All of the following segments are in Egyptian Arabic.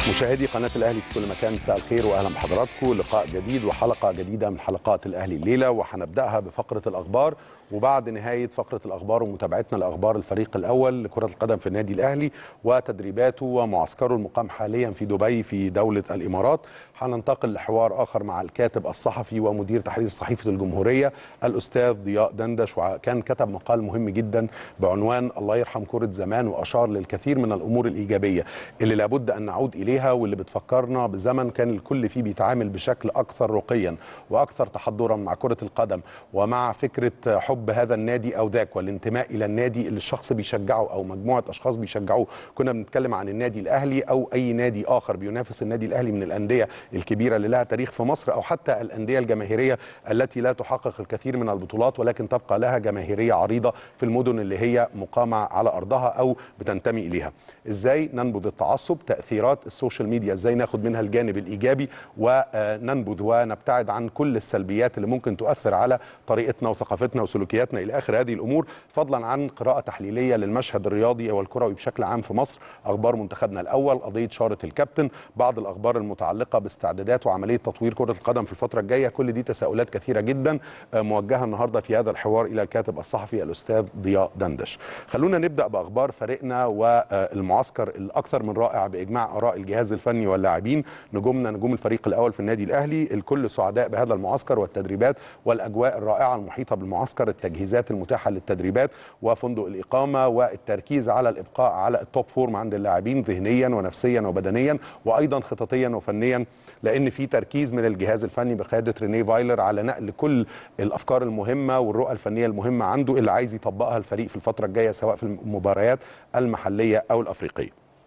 مشاهدي قناة الأهلي في كل مكان مساء الخير وأهلا بحضراتكم لقاء جديد وحلقة جديدة من حلقات الأهلي الليلة وهنبدأها بفقرة الأخبار وبعد نهاية فقرة الأخبار ومتابعتنا لأخبار الفريق الأول لكرة القدم في النادي الأهلي وتدريباته ومعسكره المقام حاليا في دبي في دولة الإمارات هننتقل لحوار آخر مع الكاتب الصحفي ومدير تحرير صحيفة الجمهورية الأستاذ ضياء دندش وكان كتب مقال مهم جدا بعنوان الله يرحم كرة زمان وأشار للكثير من الأمور الإيجابية اللي لابد أن نعود إليها واللي بتفكرنا بزمن كان الكل فيه بيتعامل بشكل أكثر رقيا وأكثر تحضرا مع كرة القدم ومع فكرة حب هذا النادي أو ذاك والانتماء إلى النادي اللي الشخص بيشجعه أو مجموعة أشخاص بيشجعوه كنا بنتكلم عن النادي الأهلي أو أي نادي آخر بينافس النادي الأهلي من الأندية الكبيرة اللي لها تاريخ في مصر أو حتى الأندية الجماهيرية التي لا تحقق الكثير من البطولات ولكن تبقى لها جماهيرية عريضة في المدن اللي هي مقامة على أرضها أو بتنتمي إليها إزاي ننبذ التعصب تأثيرات السوشيال ميديا إزاي ناخد منها الجانب الإيجابي وننبذ ونبتعد عن كل السلبيات اللي ممكن تؤثر على طريقتنا وثقافتنا وسلوكياتنا إلى آخر هذه الأمور فضلا عن قراءة تحليلية للمشهد الرياضي والكروي بشكل عام في مصر أخبار منتخبنا الأول قضية شارة الكابتن بعض الأخبار المتعلقة باستعدادات وعملية تطوير كرة القدم في الفترة الجاية كل دي تساؤلات كثيرة جدا موجهة النهاردة في هذا الحوار إلى الكاتب الصحفي الأستاذ ضياء دندش خلونا نبدأ بأخبار فريقنا والمعسكر الأكثر من رائع بإجماع آراء الجهاز الفني واللاعبين نجومنا نجوم الفريق الأول في النادي الأهلي الكل سعداء بهذا المعسكر والتدريبات والأجواء الرائعة المحيطة بالمعسكر التجهيزات المتاحة للتدريبات وفندق الإقامة والتركيز على الإبقاء على التوب فورم عند اللاعبين ذهنيا ونفسيا وبدنيا وأيضا خططيا وفنيا لأن في تركيز من الجهاز الفني بقيادة ريني فايلر على نقل كل الأفكار المهمة والرؤى الفنية المهمة عنده اللي عايز يطبقها الفريق في الفترة الجاية سواء في المباريات المحلية أو الأفريقية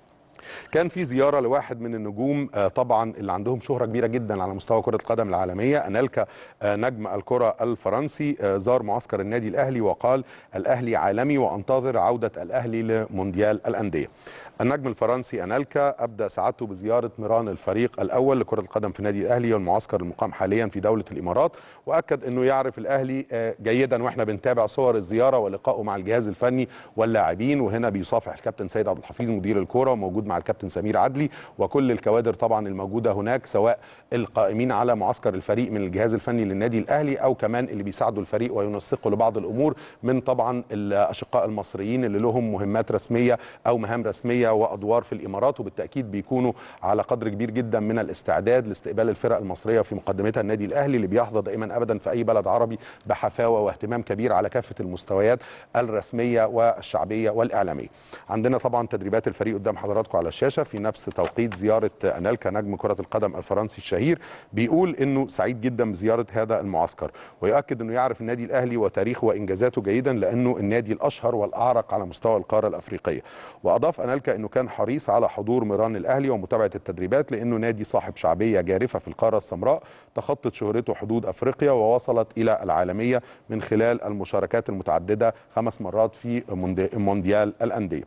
كان في زياره لواحد من النجوم طبعا اللي عندهم شهره كبيره جدا على مستوى كره القدم العالميه انيلكا نجم الكره الفرنسي زار معسكر النادي الاهلي وقال الاهلي عالمي وانتظر عوده الاهلي لمونديال الانديه النجم الفرنسي انيلكا ابدا سعادته بزياره ميران الفريق الاول لكره القدم في النادي الاهلي والمعسكر المقام حاليا في دوله الامارات واكد انه يعرف الاهلي جيدا واحنا بنتابع صور الزياره ولقائه مع الجهاز الفني واللاعبين وهنا بيصافح الكابتن سيد عبد الحفيظ مدير الكوره وموجود مع الكابتن سمير عدلي وكل الكوادر طبعا الموجوده هناك سواء القائمين على معسكر الفريق من الجهاز الفني للنادي الاهلي او كمان اللي بيساعدوا الفريق وينسقوا لبعض الامور من طبعا الاشقاء المصريين اللي لهم مهمات رسميه او مهام رسميه وادوار في الامارات وبالتاكيد بيكونوا على قدر كبير جدا من الاستعداد لاستقبال الفرق المصريه في مقدمتها النادي الاهلي اللي بيحظى دائما ابدا في اي بلد عربي بحفاوه واهتمام كبير على كافه المستويات الرسميه والشعبيه والاعلاميه. عندنا طبعا تدريبات الفريق قدام حضراتكم على الشاشه في نفس توقيت زياره انيلكا نجم كره القدم الفرنسي الشهير بيقول انه سعيد جدا بزياره هذا المعسكر ويؤكد انه يعرف النادي الاهلي وتاريخه وانجازاته جيدا لانه النادي الاشهر والاعرق على مستوى القاره الافريقيه. واضاف انيلكا انه كان حريص على حضور ميران الاهلي ومتابعه التدريبات لانه نادي صاحب شعبيه جارفه في القاره السمراء تخطت شهرته حدود افريقيا ووصلت الى العالميه من خلال المشاركات المتعدده خمس مرات في مونديال الانديه.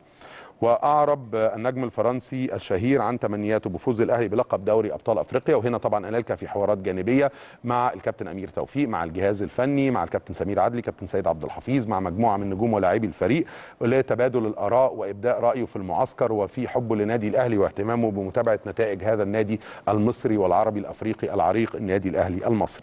واعرب النجم الفرنسي الشهير عن تمنياته بفوز الاهلي بلقب دوري ابطال افريقيا وهنا طبعا انيلكا في حوارات جانبيه مع الكابتن امير توفيق مع الجهاز الفني مع الكابتن سمير عدلي كابتن سيد عبد الحفيظ مع مجموعه من نجوم ولاعبي الفريق لتبادل الاراء وابداء رايه في المعسكر وفي حبه لنادي الاهلي واهتمامه بمتابعه نتائج هذا النادي المصري والعربي الافريقي العريق النادي الاهلي المصري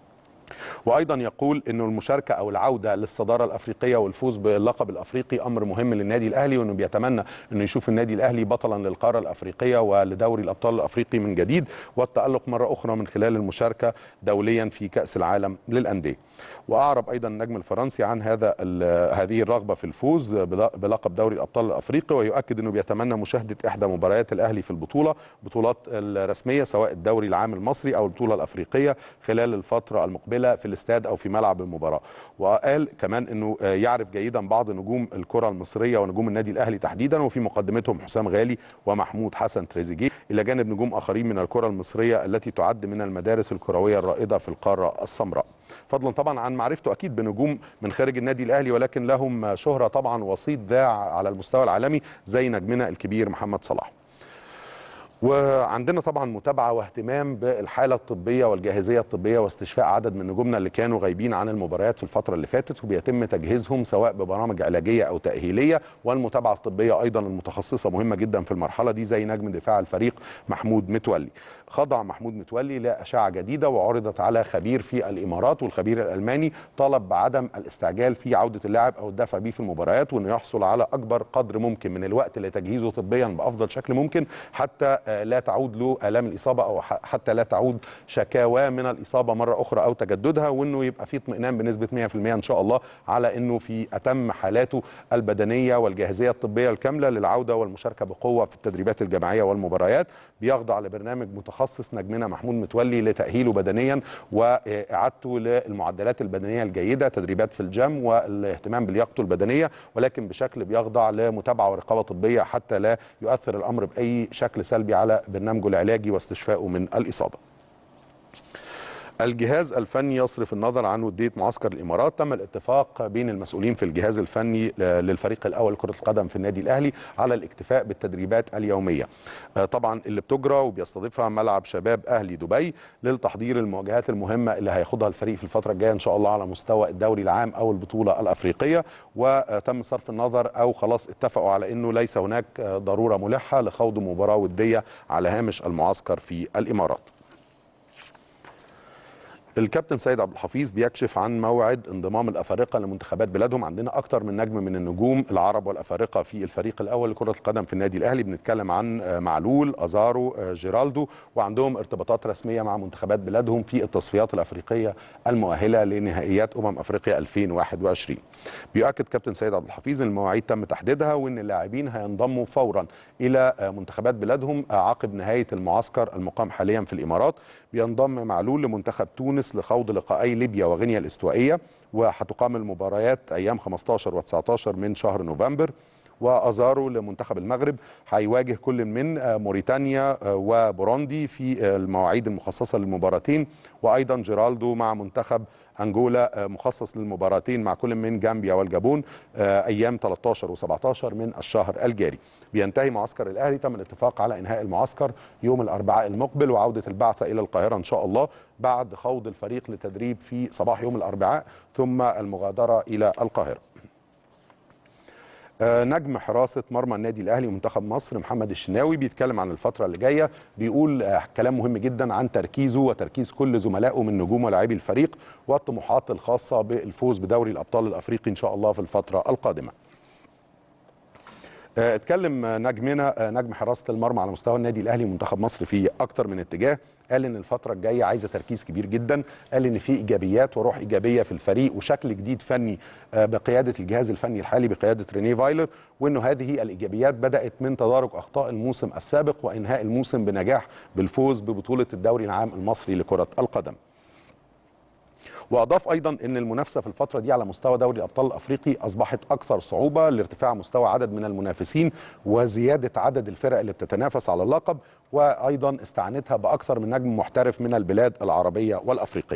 وايضا يقول انه المشاركه او العوده للصداره الافريقيه والفوز باللقب الافريقي امر مهم للنادي الاهلي وانه بيتمنى انه يشوف النادي الاهلي بطلا للقاره الافريقيه ولدوري الابطال الافريقي من جديد والتالق مره اخرى من خلال المشاركه دوليا في كاس العالم للانديه. واعرب ايضا النجم الفرنسي عن هذا هذه الرغبه في الفوز بلقب دوري الابطال الافريقي ويؤكد انه بيتمنى مشاهده احدى مباريات الاهلي في البطوله بطولات الرسميه سواء الدوري العام المصري او البطوله الافريقيه خلال الفتره المقبله في الاستاد او في ملعب المباراه وقال كمان انه يعرف جيدا بعض نجوم الكره المصريه ونجوم النادي الاهلي تحديدا وفي مقدمتهم حسام غالي ومحمود حسن تريزيجيه الى جانب نجوم اخرين من الكره المصريه التي تعد من المدارس الكرويه الرائده في القاره السمراء فضلا طبعا عن معرفته اكيد بنجوم من خارج النادي الاهلي ولكن لهم شهره طبعا وسيط ذاع على المستوى العالمي زي نجمنا الكبير محمد صلاح وعندنا طبعا متابعه واهتمام بالحاله الطبيه والجاهزيه الطبيه واستشفاء عدد من نجومنا اللي كانوا غايبين عن المباريات في الفتره اللي فاتت وبيتم تجهيزهم سواء ببرامج علاجيه او تاهيليه والمتابعه الطبيه ايضا المتخصصه مهمه جدا في المرحله دي زي نجم دفاع الفريق محمود متولي خضع محمود متولي لاشعه جديده وعرضت على خبير في الامارات والخبير الالماني طلب بعدم الاستعجال في عوده اللاعب او الدفع بيه في المباريات وانه يحصل على اكبر قدر ممكن من الوقت لتجهيزه طبيا بافضل شكل ممكن حتى لا تعود له الام الاصابه او حتى لا تعود شكاوى من الاصابه مره اخرى او تجددها وانه يبقى في اطمئنان بنسبه 100% ان شاء الله على انه في اتم حالاته البدنيه والجاهزيه الطبيه الكامله للعوده والمشاركه بقوه في التدريبات الجماعيه والمباريات بيخضع لبرنامج متخصص نجمنا محمود متولي لتاهيله بدنيا واعادته للمعدلات البدنيه الجيده تدريبات في الجيم والاهتمام بلياقته البدنيه ولكن بشكل بيخضع لمتابعه ورقابه طبيه حتى لا يؤثر الامر باي شكل سلبي على برنامجه العلاجي واستشفائه من الاصابه. الجهاز الفني يصرف النظر عن وديه معسكر الامارات تم الاتفاق بين المسؤولين في الجهاز الفني للفريق الاول لكره القدم في النادي الاهلي على الاكتفاء بالتدريبات اليوميه طبعا اللي بتجرى وبيستضيفها ملعب شباب اهلي دبي للتحضير المواجهات المهمه اللي هياخدها الفريق في الفتره الجايه ان شاء الله على مستوى الدوري العام او البطوله الافريقيه وتم صرف النظر او خلاص اتفقوا على انه ليس هناك ضروره ملحه لخوض مباراه وديه على هامش المعسكر في الامارات الكابتن سيد عبد الحفيظ بيكشف عن موعد انضمام الافارقه لمنتخبات بلادهم عندنا اكتر من نجم من النجوم العرب والافارقه في الفريق الاول لكره القدم في النادي الاهلي بنتكلم عن معلول ازارو جيرالدو وعندهم ارتباطات رسميه مع منتخبات بلادهم في التصفيات الافريقيه المؤهله لنهائيات امم افريقيا 2021 بيؤكد كابتن سيد عبد الحفيظ ان المواعيد تم تحديدها وان اللاعبين هينضموا فورا الى منتخبات بلادهم عقب نهايه المعسكر المقام حاليا في الامارات بينضم معلول لمنتخب تونس تونس لخوض لقائي ليبيا وغينيا الاستوائيه وهتقام المباريات ايام 15 و19 من شهر نوفمبر وازارو لمنتخب المغرب هيواجه كل من موريتانيا وبوروندي في المواعيد المخصصه للمباراتين وايضا جيرالدو مع منتخب انجولا مخصص للمباراتين مع كل من جامبيا والجابون ايام 13 و17 من الشهر الجاري. بينتهي معسكر الاهلي تم الاتفاق على انهاء المعسكر يوم الاربعاء المقبل وعوده البعثه الى القاهره ان شاء الله بعد خوض الفريق لتدريب في صباح يوم الاربعاء ثم المغادره الى القاهره. نجم حراسه مرمى النادي الاهلي ومنتخب مصر محمد الشناوي بيتكلم عن الفتره اللي جايه بيقول كلام مهم جدا عن تركيزه وتركيز كل زملائه من نجوم ولاعبي الفريق والطموحات الخاصه بالفوز بدوري الابطال الافريقي ان شاء الله في الفتره القادمه. اتكلم نجمنا نجم حراسه المرمى على مستوى النادي الاهلي ومنتخب مصر في اكتر من اتجاه قال ان الفتره الجايه عايزه تركيز كبير جدا قال ان في ايجابيات وروح ايجابيه في الفريق وشكل جديد فني بقياده الجهاز الفني الحالي بقياده ريني فايلر وانه هذه الايجابيات بدات من تدارك اخطاء الموسم السابق وانهاء الموسم بنجاح بالفوز ببطوله الدوري العام المصري لكره القدم واضاف ايضا ان المنافسه في الفتره دي على مستوى دوري الابطال الافريقي اصبحت اكثر صعوبه لارتفاع مستوى عدد من المنافسين وزياده عدد الفرق اللي بتتنافس على اللقب وايضا استعانتها باكثر من نجم محترف من البلاد العربيه والافريقيه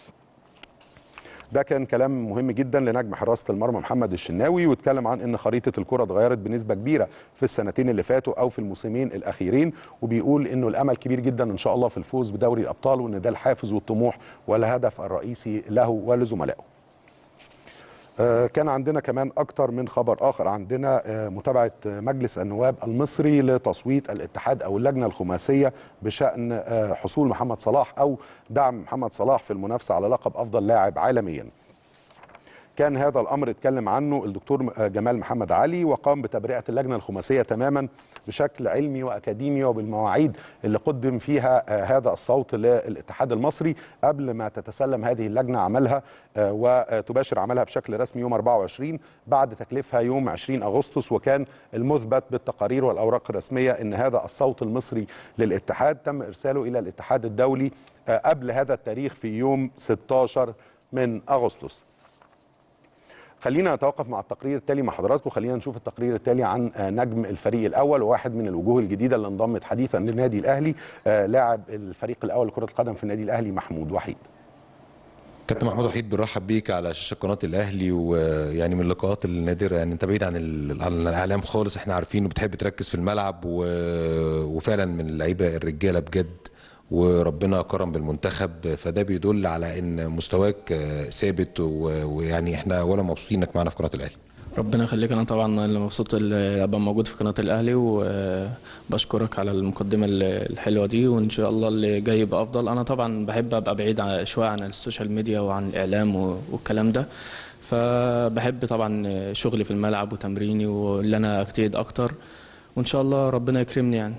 ده كان كلام مهم جدا لنجم حراسه المرمى محمد الشناوي واتكلم عن ان خريطه الكره اتغيرت بنسبه كبيره في السنتين اللي فاتوا او في الموسمين الاخيرين وبيقول انه الامل كبير جدا ان شاء الله في الفوز بدوري الابطال وان ده الحافز والطموح والهدف الرئيسي له ولزملائه. كان عندنا كمان أكتر من خبر آخر عندنا متابعة مجلس النواب المصري لتصويت الاتحاد أو اللجنة الخماسية بشأن حصول محمد صلاح أو دعم محمد صلاح في المنافسة على لقب أفضل لاعب عالميا كان هذا الامر اتكلم عنه الدكتور جمال محمد علي وقام بتبرئه اللجنه الخماسيه تماما بشكل علمي واكاديمي وبالمواعيد اللي قدم فيها هذا الصوت للاتحاد المصري قبل ما تتسلم هذه اللجنه عملها وتباشر عملها بشكل رسمي يوم 24 بعد تكليفها يوم 20 اغسطس وكان المثبت بالتقارير والاوراق الرسميه ان هذا الصوت المصري للاتحاد تم ارساله الى الاتحاد الدولي قبل هذا التاريخ في يوم 16 من اغسطس خلينا نتوقف مع التقرير التالي مع حضراتكم خلينا نشوف التقرير التالي عن نجم الفريق الاول وواحد من الوجوه الجديده اللي انضمت حديثا للنادي الاهلي لاعب الفريق الاول لكره القدم في النادي الاهلي محمود وحيد كابتن محمود وحيد بنرحب بيك على شاشه قناه الاهلي ويعني من اللقاءات النادره يعني انت بعيد عن ال- عن الاعلام خالص احنا عارفين وبتحب تركز في الملعب و... وفعلا من اللعيبه الرجاله بجد وربنا كرم بالمنتخب فده بيدل على ان مستواك آه، ثابت و... ويعني احنا اولا مبسوطين انك معانا في قناه الاهلي ربنا يخليك انا طبعا اللي مبسوط اللي ابقى موجود في قناه الاهلي وبشكرك على المقدمه الحلوه دي وان شاء الله اللي جاي يبقى افضل انا طبعا بحب ابقى بعيد عن- شويه عن السوشيال ميديا وعن الاعلام و- والكلام ده فبحب طبعا شغلي في الملعب وتمريني واللي انا اجتهد اكتر وان شاء الله ربنا يكرمني يعني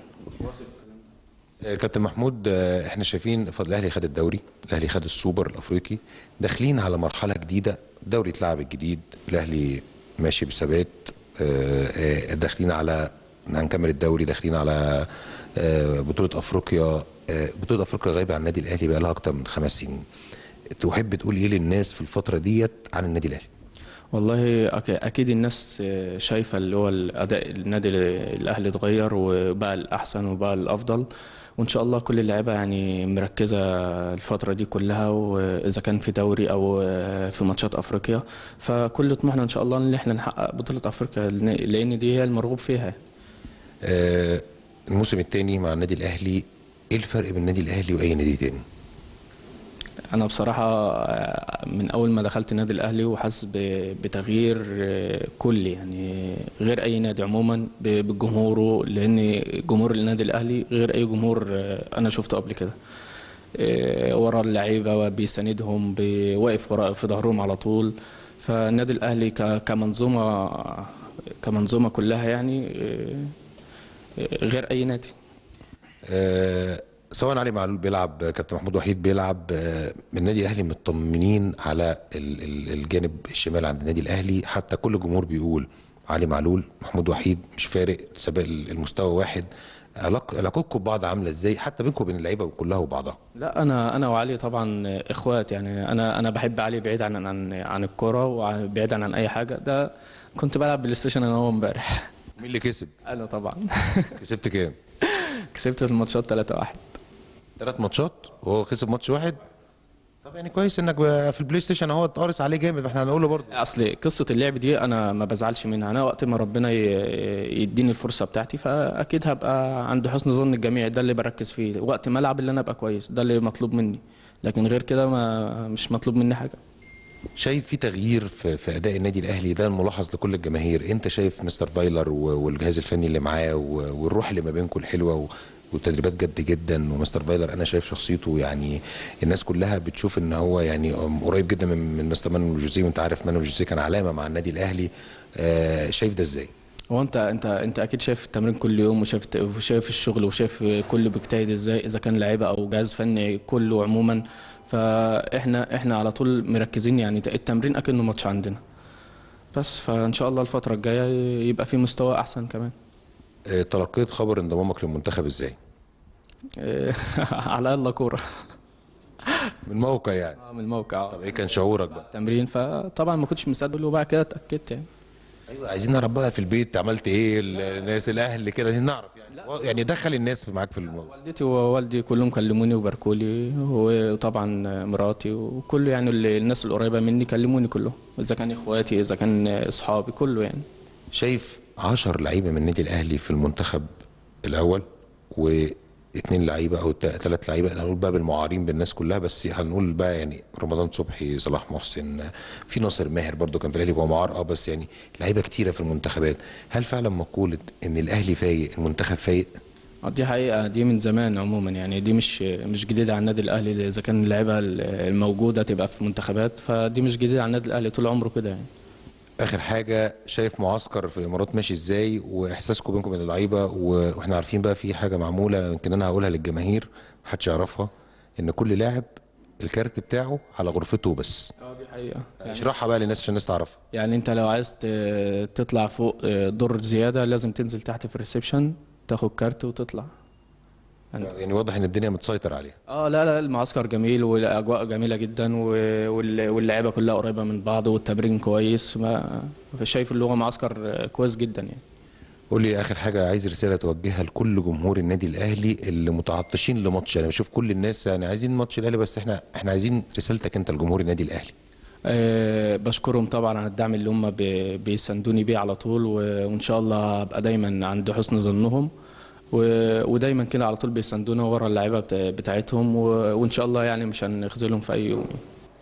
آه، كابتن محمود آه، احنا شايفين فضل الاهلي خد الدوري الاهلي خد السوبر الافريقي داخلين على مرحله جديده دوري اتلعب الجديد الاهلي ماشي بثبات آه، آه، داخلين على هنكمل الدوري داخلين على آه، بطوله افريقيا آه، بطوله افريقيا غايبه عن النادي الاهلي بقى لها اكتر من خمس سنين تحب تقول ايه للناس في الفتره ديت عن النادي الاهلي والله أك- اكيد الناس شايفه اللي هو الاداء النادي الاهلي اتغير وبقى الاحسن وبقى الافضل وان شاء الله كل اللعيبه يعني مركزه الفتره دي كلها واذا كان في دوري او في ماتشات افريقيا فكل طموحنا ان شاء الله ان احنا نحقق بطوله افريقيا لأن- لان دي هي المرغوب فيها آه، الموسم الثاني مع النادي الاهلي ايه الفرق بين النادي الاهلي واي نادي تاني انا بصراحه آه، من اول ما دخلت النادي الاهلي وحاسس ب- بتغيير آه، كلي يعني غير اي نادي عموما ب- بجمهوره لان جمهور النادي الاهلي غير اي جمهور آه، انا شفته قبل كده آه، ورا اللعيبه بيساندهم بي- واقف ورا في ظهرهم على طول فالنادي الاهلي ك- كمنظومه كمنظومه كلها يعني آه، آه، غير اي نادي آه، سواء علي معلول بيلعب كابتن محمود وحيد بيلعب آه، النادي الاهلي مطمنين على ال- ال- الجانب الشمال عند النادي الاهلي حتى كل الجمهور بيقول علي معلول محمود وحيد مش فارق سباق المستوى واحد علاق- علاقتكم ببعض عامله ازاي حتى بينكم وبين اللعيبه كلها وبعضها لا انا انا وعلي طبعا اخوات يعني انا انا بحب علي بعيد عن عن عن الكوره وبعيد عن اي حاجه ده كنت بلعب بلاي ستيشن انا وهو امبارح مين اللي كسب انا طبعا كسبت كام كسبت في الماتشات 3 1 ثلاث ماتشات وهو كسب ماتش واحد طب يعني كويس انك بقى في البلاي ستيشن اهو اتقرص عليه جامد ما احنا هنقوله برضه اصل قصه اللعب دي انا ما بزعلش منها انا وقت ما ربنا ي- يديني الفرصه بتاعتي فاكيد هبقى عند حسن ظن الجميع ده اللي بركز فيه وقت ما العب اللي انا ابقى كويس ده اللي مطلوب مني لكن غير كده ما مش مطلوب مني حاجه شايف في تغيير في, في اداء النادي الاهلي ده الملاحظ لكل الجماهير انت شايف مستر فايلر و- والجهاز الفني اللي معاه و- والروح اللي ما بينكم الحلوه و- والتدريبات جد جدا ومستر فايلر انا شايف شخصيته يعني الناس كلها بتشوف ان هو يعني قريب جدا من من مستر مانويل جوزيه وانت عارف مانويل جوزيه كان علامه مع النادي الاهلي آه شايف ده ازاي؟ هو انت انت انت اكيد شايف التمرين كل يوم وشايف وشايف الشغل وشايف كله بيجتهد ازاي اذا كان لعيبه او جهاز فني كله عموما فاحنا احنا على طول مركزين يعني التمرين اكنه ماتش عندنا بس فان شاء الله الفتره الجايه يبقى في مستوى احسن كمان آه تلقيت خبر انضمامك للمنتخب ازاي؟ على الاقل كوره من موقع يعني من الموقع طب ايه كان شعورك بقى؟ التمرين فطبعا ما كنتش مصدق وبعد كده اتاكدت يعني ايوه عايزين نعرف بقى في البيت عملت ايه الناس الاهل كده عايزين نعرف يعني يعني دخل الناس معاك في الموضوع والدتي ووالدي كلهم كلموني وباركوا لي وطبعا مراتي وكل يعني اللي الناس القريبه مني كلموني كلهم اذا كان اخواتي اذا كان اصحابي كله يعني شايف 10 لعيبه من النادي الاهلي في المنتخب الاول واثنين لعيبه او ثلاث لعيبه هنقول بقى بالمعارين بالناس كلها بس هنقول بقى يعني رمضان صبحي صلاح محسن في ناصر ماهر برضو كان في الاهلي هو معار اه بس يعني لعيبه كتيره في المنتخبات هل فعلا مقوله ان الاهلي فايق المنتخب فايق آه دي حقيقه دي من زمان عموما يعني دي مش مش جديده على النادي الاهلي اذا كان اللعيبه الموجوده تبقى في منتخبات فدي مش جديده على النادي الاهلي طول عمره كده يعني اخر حاجه شايف معسكر في الامارات ماشي ازاي واحساسكم بينكم وبين اللعيبه و- واحنا عارفين بقى في حاجه معموله يمكن انا هقولها للجماهير محدش يعرفها ان كل لاعب الكارت بتاعه على غرفته بس اه دي حقيقه اشرحها بقى للناس عشان الناس تعرفها يعني انت لو عايز ت- تطلع فوق دور زياده لازم تنزل تحت في الريسبشن تاخد كارت وتطلع يعني واضح ان الدنيا متسيطر عليها اه لا لا المعسكر جميل والاجواء جميله جدا و- وال- واللعيبه كلها قريبه من بعض والتمرين كويس ما شايف اللي هو معسكر كويس جدا يعني قول لي اخر حاجه عايز رساله توجهها لكل جمهور النادي الاهلي اللي متعطشين لماتش انا بشوف كل الناس يعني عايزين ماتش الاهلي بس احنا احنا عايزين رسالتك انت لجمهور النادي الاهلي أه بشكرهم طبعا على الدعم اللي هم بي- بيساندوني بيه على طول و- وان شاء الله ابقى دايما عند حسن ظنهم و- ودايما كده على طول بيساندونا ورا اللعيبه بتا- بتاعتهم و- وان شاء الله يعني مش هنخذلهم في اي يوم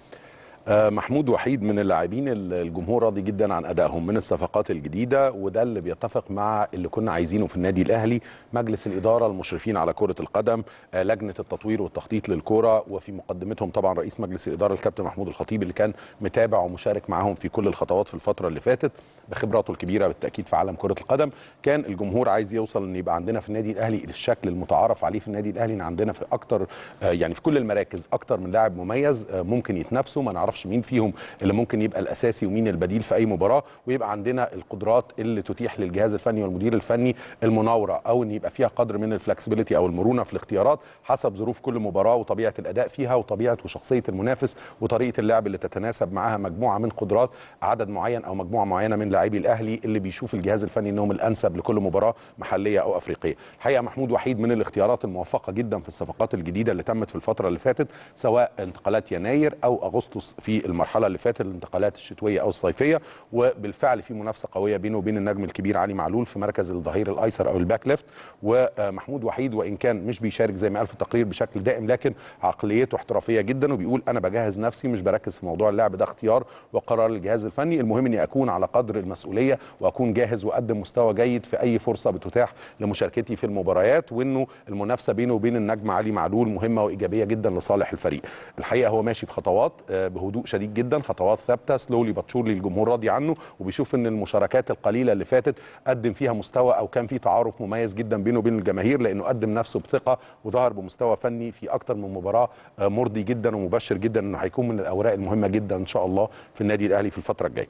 آه، محمود وحيد من اللاعبين ال- الجمهور راضي جدا عن ادائهم من الصفقات الجديده وده اللي بيتفق مع اللي كنا عايزينه في النادي الاهلي مجلس الاداره المشرفين على كره القدم آه، لجنه التطوير والتخطيط للكره وفي مقدمتهم طبعا رئيس مجلس الاداره الكابتن محمود الخطيب اللي كان متابع ومشارك معاهم في كل الخطوات في الفتره اللي فاتت بخبراته الكبيره بالتاكيد في عالم كره القدم كان الجمهور عايز يوصل ان يبقى عندنا في النادي الاهلي الشكل المتعارف عليه في النادي الاهلي ان عندنا في اكتر آه، يعني في كل المراكز اكتر من لاعب مميز آه، ممكن يتنافسوا ما نعرفش مين فيهم اللي ممكن يبقى الاساسي ومين البديل في اي مباراه ويبقى عندنا القدرات اللي تتيح للجهاز الفني والمدير الفني المناوره او ان يبقى فيها قدر من الفلكسبيليتي او المرونه في الاختيارات حسب ظروف كل مباراه وطبيعه الاداء فيها وطبيعه وشخصيه المنافس وطريقه اللعب اللي تتناسب معاها مجموعه من قدرات عدد معين او مجموعه معينه من لاعبي الاهلي اللي بيشوف الجهاز الفني انهم الانسب لكل مباراه محليه او افريقيه الحقيقه محمود وحيد من الاختيارات الموفقه جدا في الصفقات الجديده اللي تمت في الفتره اللي فاتت سواء انتقالات يناير او اغسطس في المرحله اللي فاتت الانتقالات الشتويه او الصيفيه وبالفعل في منافسه قويه بينه وبين النجم الكبير علي معلول في مركز الظهير الايسر او الباك ليفت ومحمود وحيد وان كان مش بيشارك زي ما قال في التقرير بشكل دائم لكن عقليته احترافيه جدا وبيقول انا بجهز نفسي مش بركز في موضوع اللعب ده اختيار وقرار الجهاز الفني المهم اني اكون على قدر المسؤوليه واكون جاهز واقدم مستوى جيد في اي فرصه بتتاح لمشاركتي في المباريات وانه المنافسه بينه وبين النجم علي معلول مهمه وايجابيه جدا لصالح الفريق الحقيقه هو ماشي بخطوات آه، بهدوء شديد جدا خطوات ثابته سلولي باتشورلي الجمهور راضي عنه وبيشوف ان المشاركات القليله اللي فاتت قدم فيها مستوى او كان في تعارف مميز جدا بينه وبين الجماهير لانه قدم نفسه بثقه وظهر بمستوى فني في اكتر من مباراه آه، مرضي جدا ومبشر جدا انه هيكون من الاوراق المهمه جدا ان شاء الله في النادي الاهلي في الفتره الجايه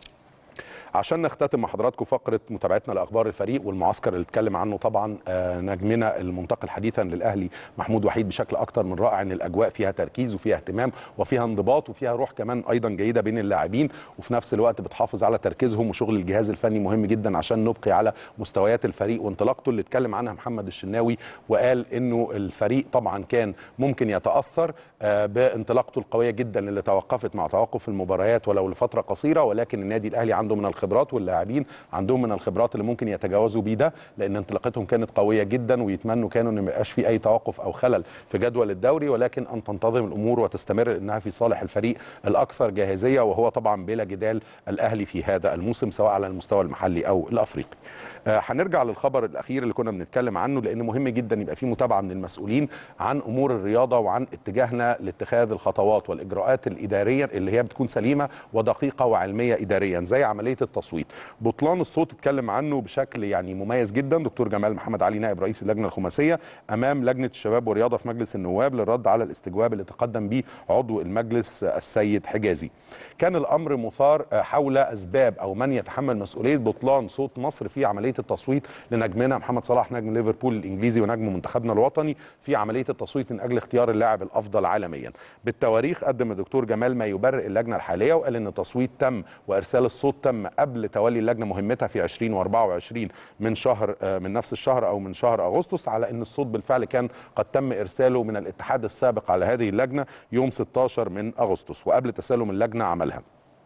عشان نختتم مع حضراتكم فقره متابعتنا لاخبار الفريق والمعسكر اللي اتكلم عنه طبعا آه، نجمنا المنتقل حديثا للاهلي محمود وحيد بشكل اكتر من رائع ان الاجواء فيها تركيز وفيها اهتمام وفيها انضباط وفيها روح كمان ايضا جيده بين اللاعبين وفي نفس الوقت بتحافظ على تركيزهم وشغل الجهاز الفني مهم جدا عشان نبقي على مستويات الفريق وانطلاقته اللي اتكلم عنها محمد الشناوي وقال انه الفريق طبعا كان ممكن يتاثر آه، بانطلاقته القويه جدا اللي توقفت مع توقف المباريات ولو لفتره قصيره ولكن النادي الاهلي عنده من الخبرات واللاعبين عندهم من الخبرات اللي ممكن يتجاوزوا بيه ده لان انطلاقتهم كانت قويه جدا ويتمنوا كانوا ان ما يبقاش في اي توقف او خلل في جدول الدوري ولكن ان تنتظم الامور وتستمر انها في صالح الفريق الاكثر جاهزيه وهو طبعا بلا جدال الاهلي في هذا الموسم سواء على المستوى المحلي او الافريقي. آه، هنرجع للخبر الاخير اللي كنا بنتكلم عنه لان مهم جدا يبقى في متابعه من المسؤولين عن امور الرياضه وعن اتجاهنا لاتخاذ الخطوات والاجراءات الاداريه اللي هي بتكون سليمه ودقيقه وعلميه اداريا زي عمليه التصويت. بطلان الصوت اتكلم عنه بشكل يعني مميز جدا دكتور جمال محمد علي نائب رئيس اللجنه الخماسيه امام لجنه الشباب والرياضه في مجلس النواب للرد على الاستجواب اللي تقدم به عضو المجلس السيد حجازي. كان الامر مثار حول اسباب او من يتحمل مسؤوليه بطلان صوت مصر في عمليه التصويت لنجمنا محمد صلاح نجم ليفربول الانجليزي ونجم منتخبنا الوطني في عمليه التصويت من اجل اختيار اللاعب الافضل عالميا. بالتواريخ قدم الدكتور جمال ما يبرئ اللجنه الحاليه وقال ان التصويت تم وارسال الصوت تم قبل تولي اللجنه مهمتها في 2024 من شهر آه، من نفس الشهر او من شهر اغسطس على ان الصوت بالفعل كان قد تم ارساله من الاتحاد السابق على هذه اللجنه يوم 16 من اغسطس وقبل تسلم اللجنه عملها.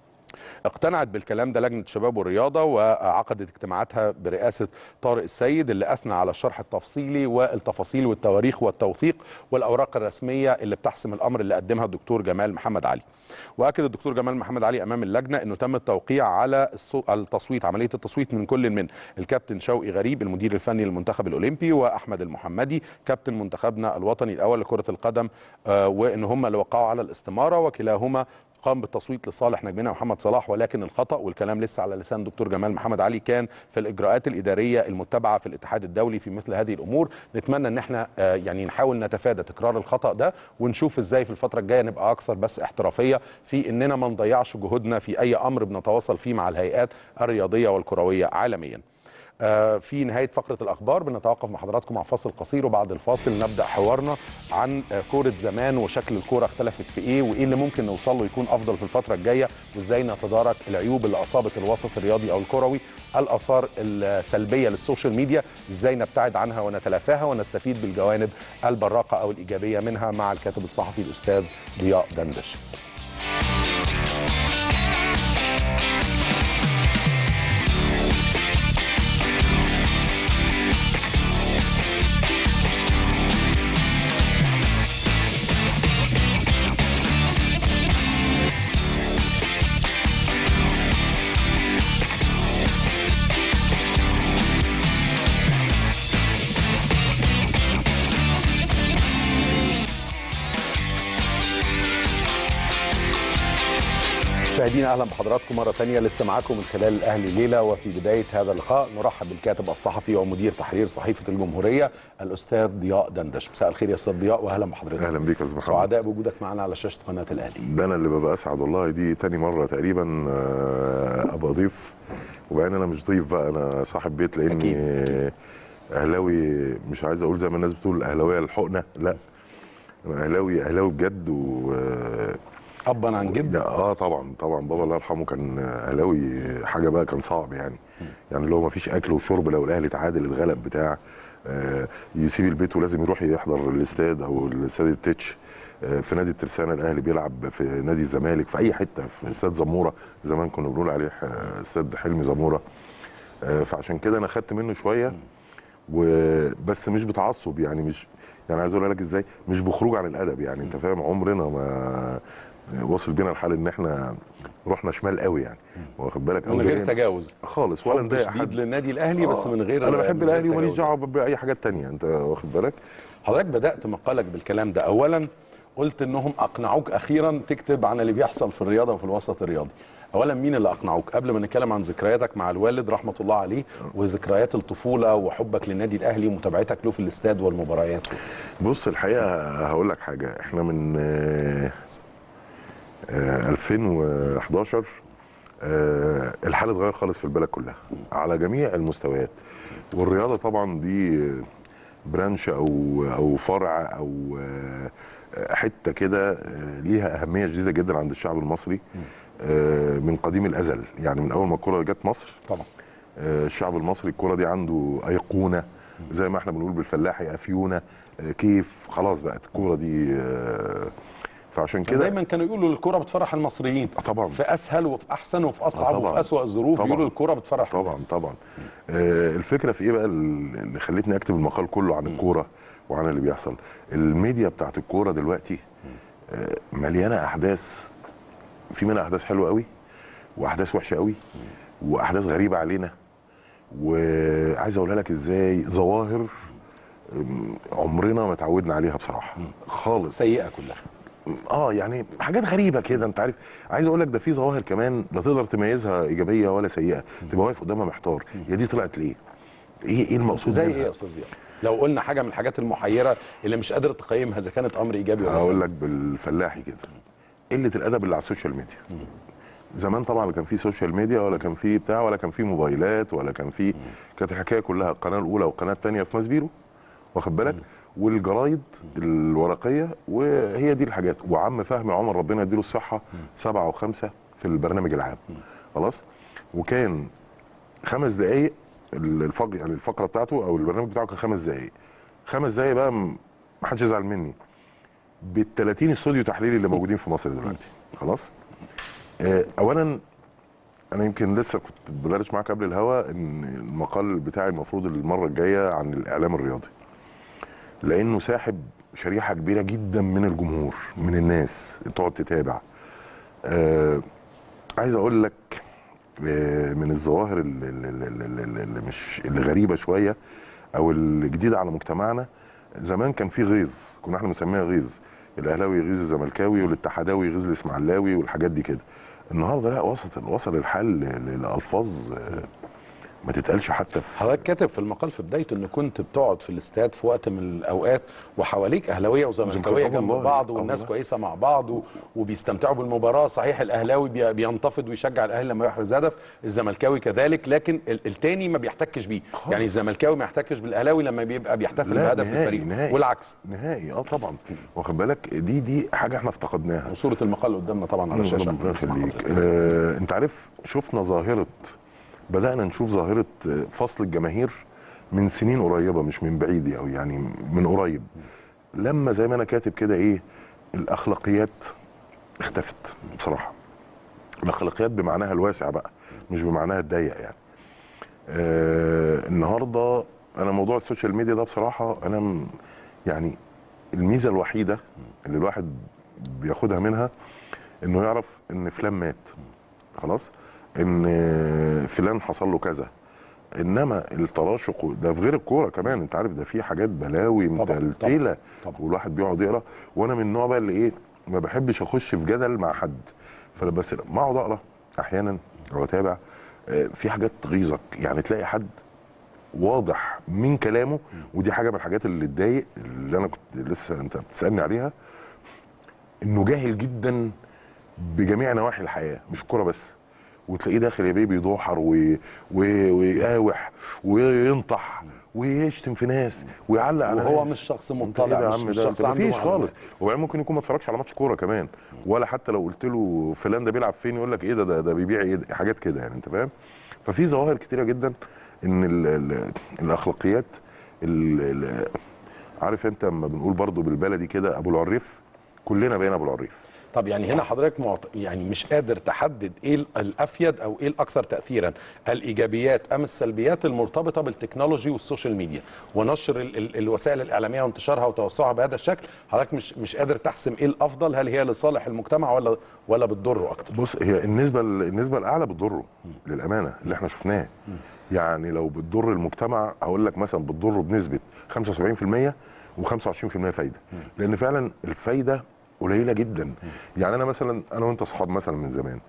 اقتنعت بالكلام ده لجنه الشباب والرياضه وعقدت اجتماعاتها برئاسه طارق السيد اللي اثنى على الشرح التفصيلي والتفاصيل والتواريخ والتوثيق والاوراق الرسميه اللي بتحسم الامر اللي قدمها الدكتور جمال محمد علي. واكد الدكتور جمال محمد علي امام اللجنه انه تم التوقيع على الصو- التصويت عمليه التصويت من كل من الكابتن شوقي غريب المدير الفني للمنتخب الاولمبي واحمد المحمدي كابتن منتخبنا الوطني الاول لكره القدم آه، وان هم اللي وقعوا على الاستماره وكلاهما قام بالتصويت لصالح نجمنا محمد صلاح ولكن الخطا والكلام لسه على لسان دكتور جمال محمد علي كان في الاجراءات الاداريه المتبعه في الاتحاد الدولي في مثل هذه الامور نتمنى ان احنا آه، يعني نحاول نتفادى تكرار الخطا ده ونشوف ازاي في الفتره الجايه نبقى اكثر بس احترافيه في اننا ما نضيعش جهودنا في اي امر بنتواصل فيه مع الهيئات الرياضيه والكرويه عالميا آه، في نهايه فقره الاخبار بنتوقف مع حضراتكم مع فاصل قصير وبعد الفاصل نبدا حوارنا عن آه، كوره زمان وشكل الكوره اختلفت في ايه وايه اللي ممكن نوصل له يكون افضل في الفتره الجايه وازاي نتدارك العيوب اللي اصابت الوسط الرياضي او الكروي الاثار السلبيه للسوشيال ميديا ازاي نبتعد عنها ونتلافاها ونستفيد بالجوانب البراقه او الايجابيه منها مع الكاتب الصحفي الاستاذ ضياء دندش مشاهدينا اهلا بحضراتكم مره ثانيه لسه معاكم من خلال الاهلي ليله وفي بدايه هذا اللقاء نرحب بالكاتب الصحفي ومدير تحرير صحيفه الجمهوريه الاستاذ ضياء دندش مساء الخير يا استاذ ضياء واهلا بحضرتك اهلا بيك يا استاذ محمد سعداء بوجودك معنا على شاشه قناه الاهلي ده انا اللي ببقى اسعد والله دي تاني مره تقريبا آه، ابقى ضيف وبعدين انا مش ضيف بقى انا صاحب بيت لاني أكيد، أكيد. اهلاوي مش عايز اقول زي ما الناس بتقول اهلاويه الحقنه لا انا اهلاوي اهلاوي بجد و ابا عن جد يا- اه طبعا طبعا بابا الله يرحمه كان اهلاوي حاجه بقى كان صعب يعني يعني لو ما فيش اكل وشرب لو الاهلي تعادل اتغلب بتاع آه يسيب البيت ولازم يروح يحضر الاستاد او الاستاد التتش آه في نادي الترسانه الاهلي بيلعب في نادي الزمالك في اي حته في استاد زموره زمان كنا بنقول عليه آه، استاد حلمي زموره آه فعشان كده انا خدت منه شويه وبس مش بتعصب يعني مش يعني عايز اقول لك ازاي مش بخروج عن الادب يعني انت فاهم عمرنا ما وصل بينا الحال ان احنا رحنا شمال قوي يعني واخد بالك أو من غير جايين- تجاوز خالص ولا حب نضايق شديد حد للنادي الاهلي بس آه، من غير انا بحب من غير الاهلي وماليش تجاوز. دعوه باي حاجات تانية انت واخد بالك حضرتك بدات مقالك بالكلام ده اولا قلت انهم اقنعوك اخيرا تكتب عن اللي بيحصل في الرياضه وفي الوسط الرياضي اولا مين اللي اقنعوك قبل ما نتكلم عن ذكرياتك مع الوالد رحمه الله عليه وذكريات الطفوله وحبك للنادي الاهلي ومتابعتك له في الاستاد والمباريات بص الحقيقه هقول لك حاجه احنا من آه، آه، 2011 آه، الحال اتغير خالص في البلد كلها على جميع المستويات والرياضه طبعا دي برانش او او فرع او آه، حته كده آه، ليها اهميه شديده جدا عند الشعب المصري آه، من قديم الازل يعني من اول ما الكره جت مصر طبعا آه، الشعب المصري الكرة دي عنده أيقونة زي ما احنا بنقول بالفلاحي أفيونة آه، كيف خلاص بقت الكرة دي آه، فعشان كده دايما كانوا يقولوا الكره بتفرح المصريين آه، طبعا في اسهل وفي احسن وفي اصعب طبعاً. وفي اسوأ الظروف طبعاً. يقولوا الكره بتفرح طبعا الناس. طبعا آه، الفكرة في ايه بقى اللي خلتني اكتب المقال كله عن الكورة وعن اللي بيحصل الميديا بتاعت الكورة دلوقتي آه، مليانة احداث في منها احداث حلوة قوي واحداث وحشة قوي واحداث غريبة علينا وعايز اقولها لك ازاي ظواهر أم، عمرنا ما اتعودنا عليها بصراحه خالص سيئه كلها اه يعني حاجات غريبه كده انت عارف عايز اقول لك ده في ظواهر كمان لا تقدر تميزها ايجابيه ولا سيئه تبقى واقف قدامها محتار هي دي طلعت ليه ايه ايه المقصود زي منها؟ ايه يا استاذ ضياء لو قلنا حاجه من الحاجات المحيره اللي مش قادر تقيمها اذا كانت امر ايجابي ولا هقول سلبي لك بالفلاحي كده قله الادب اللي على السوشيال ميديا زمان طبعا لا كان في سوشيال ميديا ولا كان في بتاع ولا كان في موبايلات ولا كان في كانت الحكايه كلها القناه الاولى والقناه الثانيه في مسبيرو واخد بالك والجرايد الورقيه وهي دي الحاجات وعم فهمي عمر ربنا يديله الصحه سبعه وخمسه في البرنامج العام خلاص وكان خمس دقائق الفق يعني الفقره بتاعته او البرنامج بتاعه كان خمس دقائق خمس دقائق بقى م- ما حدش يزعل مني بال 30 استوديو تحليلي اللي موجودين في مصر دلوقتي خلاص آه، اولا انا يمكن لسه كنت بدرس معاك قبل الهوا ان المقال بتاعي المفروض المره الجايه عن الاعلام الرياضي لانه ساحب شريحه كبيره جدا من الجمهور من الناس تقعد تتابع آه عايز اقول لك آه من الظواهر اللي, اللي, اللي, اللي مش اللي غريبه شويه او الجديده على مجتمعنا زمان كان في غيظ كنا احنا بنسميها غيظ الاهلاوي يغيظ الزملكاوي والاتحداوي يغيظ الاسماعيلاوي والحاجات دي كده النهارده لا وصل وصل الحال ل- ل- لالفاظ آه، ما تتقالش حتى في حضرتك كاتب في المقال في بدايته ان كنت بتقعد في الاستاد في وقت من الاوقات وحواليك اهلاويه وزملكاويه زملكاوية جنب والله. بعض آه والناس والله. كويسه مع بعض و- وبيستمتعوا بالمباراه صحيح الاهلاوي بي- بينتفض ويشجع الاهلي لما يحرز هدف الزملكاوي كذلك لكن ال- التاني ما بيحتكش بيه يعني الزملكاوي ما يحتكش بالاهلاوي لما بيبقى بيحتفل لا، بهدف نهائي، الفريق نهائي. والعكس نهائي اه طبعا واخد بالك دي دي حاجه احنا افتقدناها وصوره المقال قدامنا طبعا على الشاشه ربنا بنسمع يخليك حضرتك. آه انت عارف شفنا ظاهره بدانا نشوف ظاهره آه، فصل الجماهير من سنين قريبه مش من بعيد او يعني من قريب لما زي ما انا كاتب كده ايه الاخلاقيات اختفت بصراحه الاخلاقيات بمعناها الواسع بقى مش بمعناها الضيق يعني آه النهارده انا موضوع السوشيال ميديا ده بصراحه انا م- يعني الميزه الوحيده اللي الواحد بياخدها منها انه يعرف ان فلان مات خلاص ان فلان حصل له كذا انما التراشق ده في غير الكوره كمان انت عارف ده في حاجات بلاوي طبعاً، متلتله طبعاً. والواحد بيقعد يقرا وانا من النوع بقى اللي ايه ما بحبش اخش في جدل مع حد فانا بس ما اقعد اقرا احيانا او اتابع آه، في حاجات تغيظك يعني تلاقي حد واضح من كلامه ودي حاجه من الحاجات اللي تضايق اللي انا كنت لسه انت بتسالني عليها انه جاهل جدا بجميع نواحي الحياه مش الكوره بس وتلاقيه داخل يا بيه بيدوحر وي- وي- ويقاوح وينطح ويشتم في ناس ويعلق على وهو ناس. مش شخص انت مطلع ايه ده يا مش, عم مش ده شخص انت عنده مفيش معلومات. خالص وبعدين ممكن يكون ما اتفرجش على ماتش كوره كمان ولا حتى لو قلت له فلان ده بيلعب فين يقول لك ايه ده ده, ده بيبيع ايه ده حاجات كده يعني انت فاهم ففي ظواهر كتيره جدا ان ال ال الاخلاقيات ال ال عارف انت لما بنقول برضو بالبلدي كده ابو العريف كلنا بقينا ابو العريف طب يعني هنا حضرتك معت... يعني مش قادر تحدد ايه ال- الافيد او ايه الاكثر تاثيرا الايجابيات ام السلبيات المرتبطه بالتكنولوجي والسوشيال ميديا ونشر ال... ال... الوسائل الاعلاميه وانتشارها وتوسعها بهذا الشكل حضرتك مش مش قادر تحسم ايه الافضل هل هي لصالح المجتمع ولا ولا بتضره اكتر بص هي النسبه النسبه الاعلى بتضره للامانه اللي احنا شفناه يعني لو بتضر المجتمع هقول لك مثلا بتضره بنسبه 75% و25% فايده لان فعلا الفايده قليله جدا يعني انا مثلا انا وانت اصحاب مثلا من زمان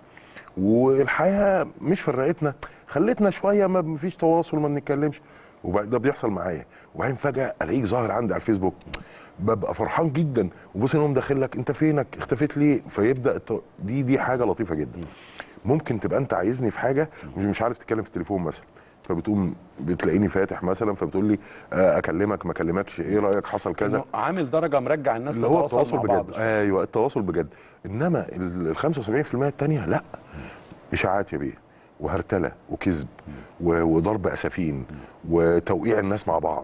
والحياه مش فرقتنا خلتنا شويه ما فيش تواصل ما بنتكلمش وبعد ده بيحصل معايا وبعدين فجاه الاقيك ظاهر عندي على الفيسبوك ببقى فرحان جدا وبص انهم داخل لك انت فينك اختفيت ليه فيبدا الت- دي دي حاجه لطيفه جدا ممكن تبقى انت عايزني في حاجه مش مش عارف تتكلم في التليفون مثلا فبتقوم بتلاقيني فاتح مثلا فبتقول لي آه، اكلمك ما اكلمكش ايه رايك حصل كذا إنه عامل درجه مرجع الناس اللي هو تتواصل التواصل مع بعض بجد ايوه التواصل بجد انما ال 75% الثانيه لا اشاعات يا بيه وهرتله وكذب و- وضرب اسفين وتوقيع الناس مع بعض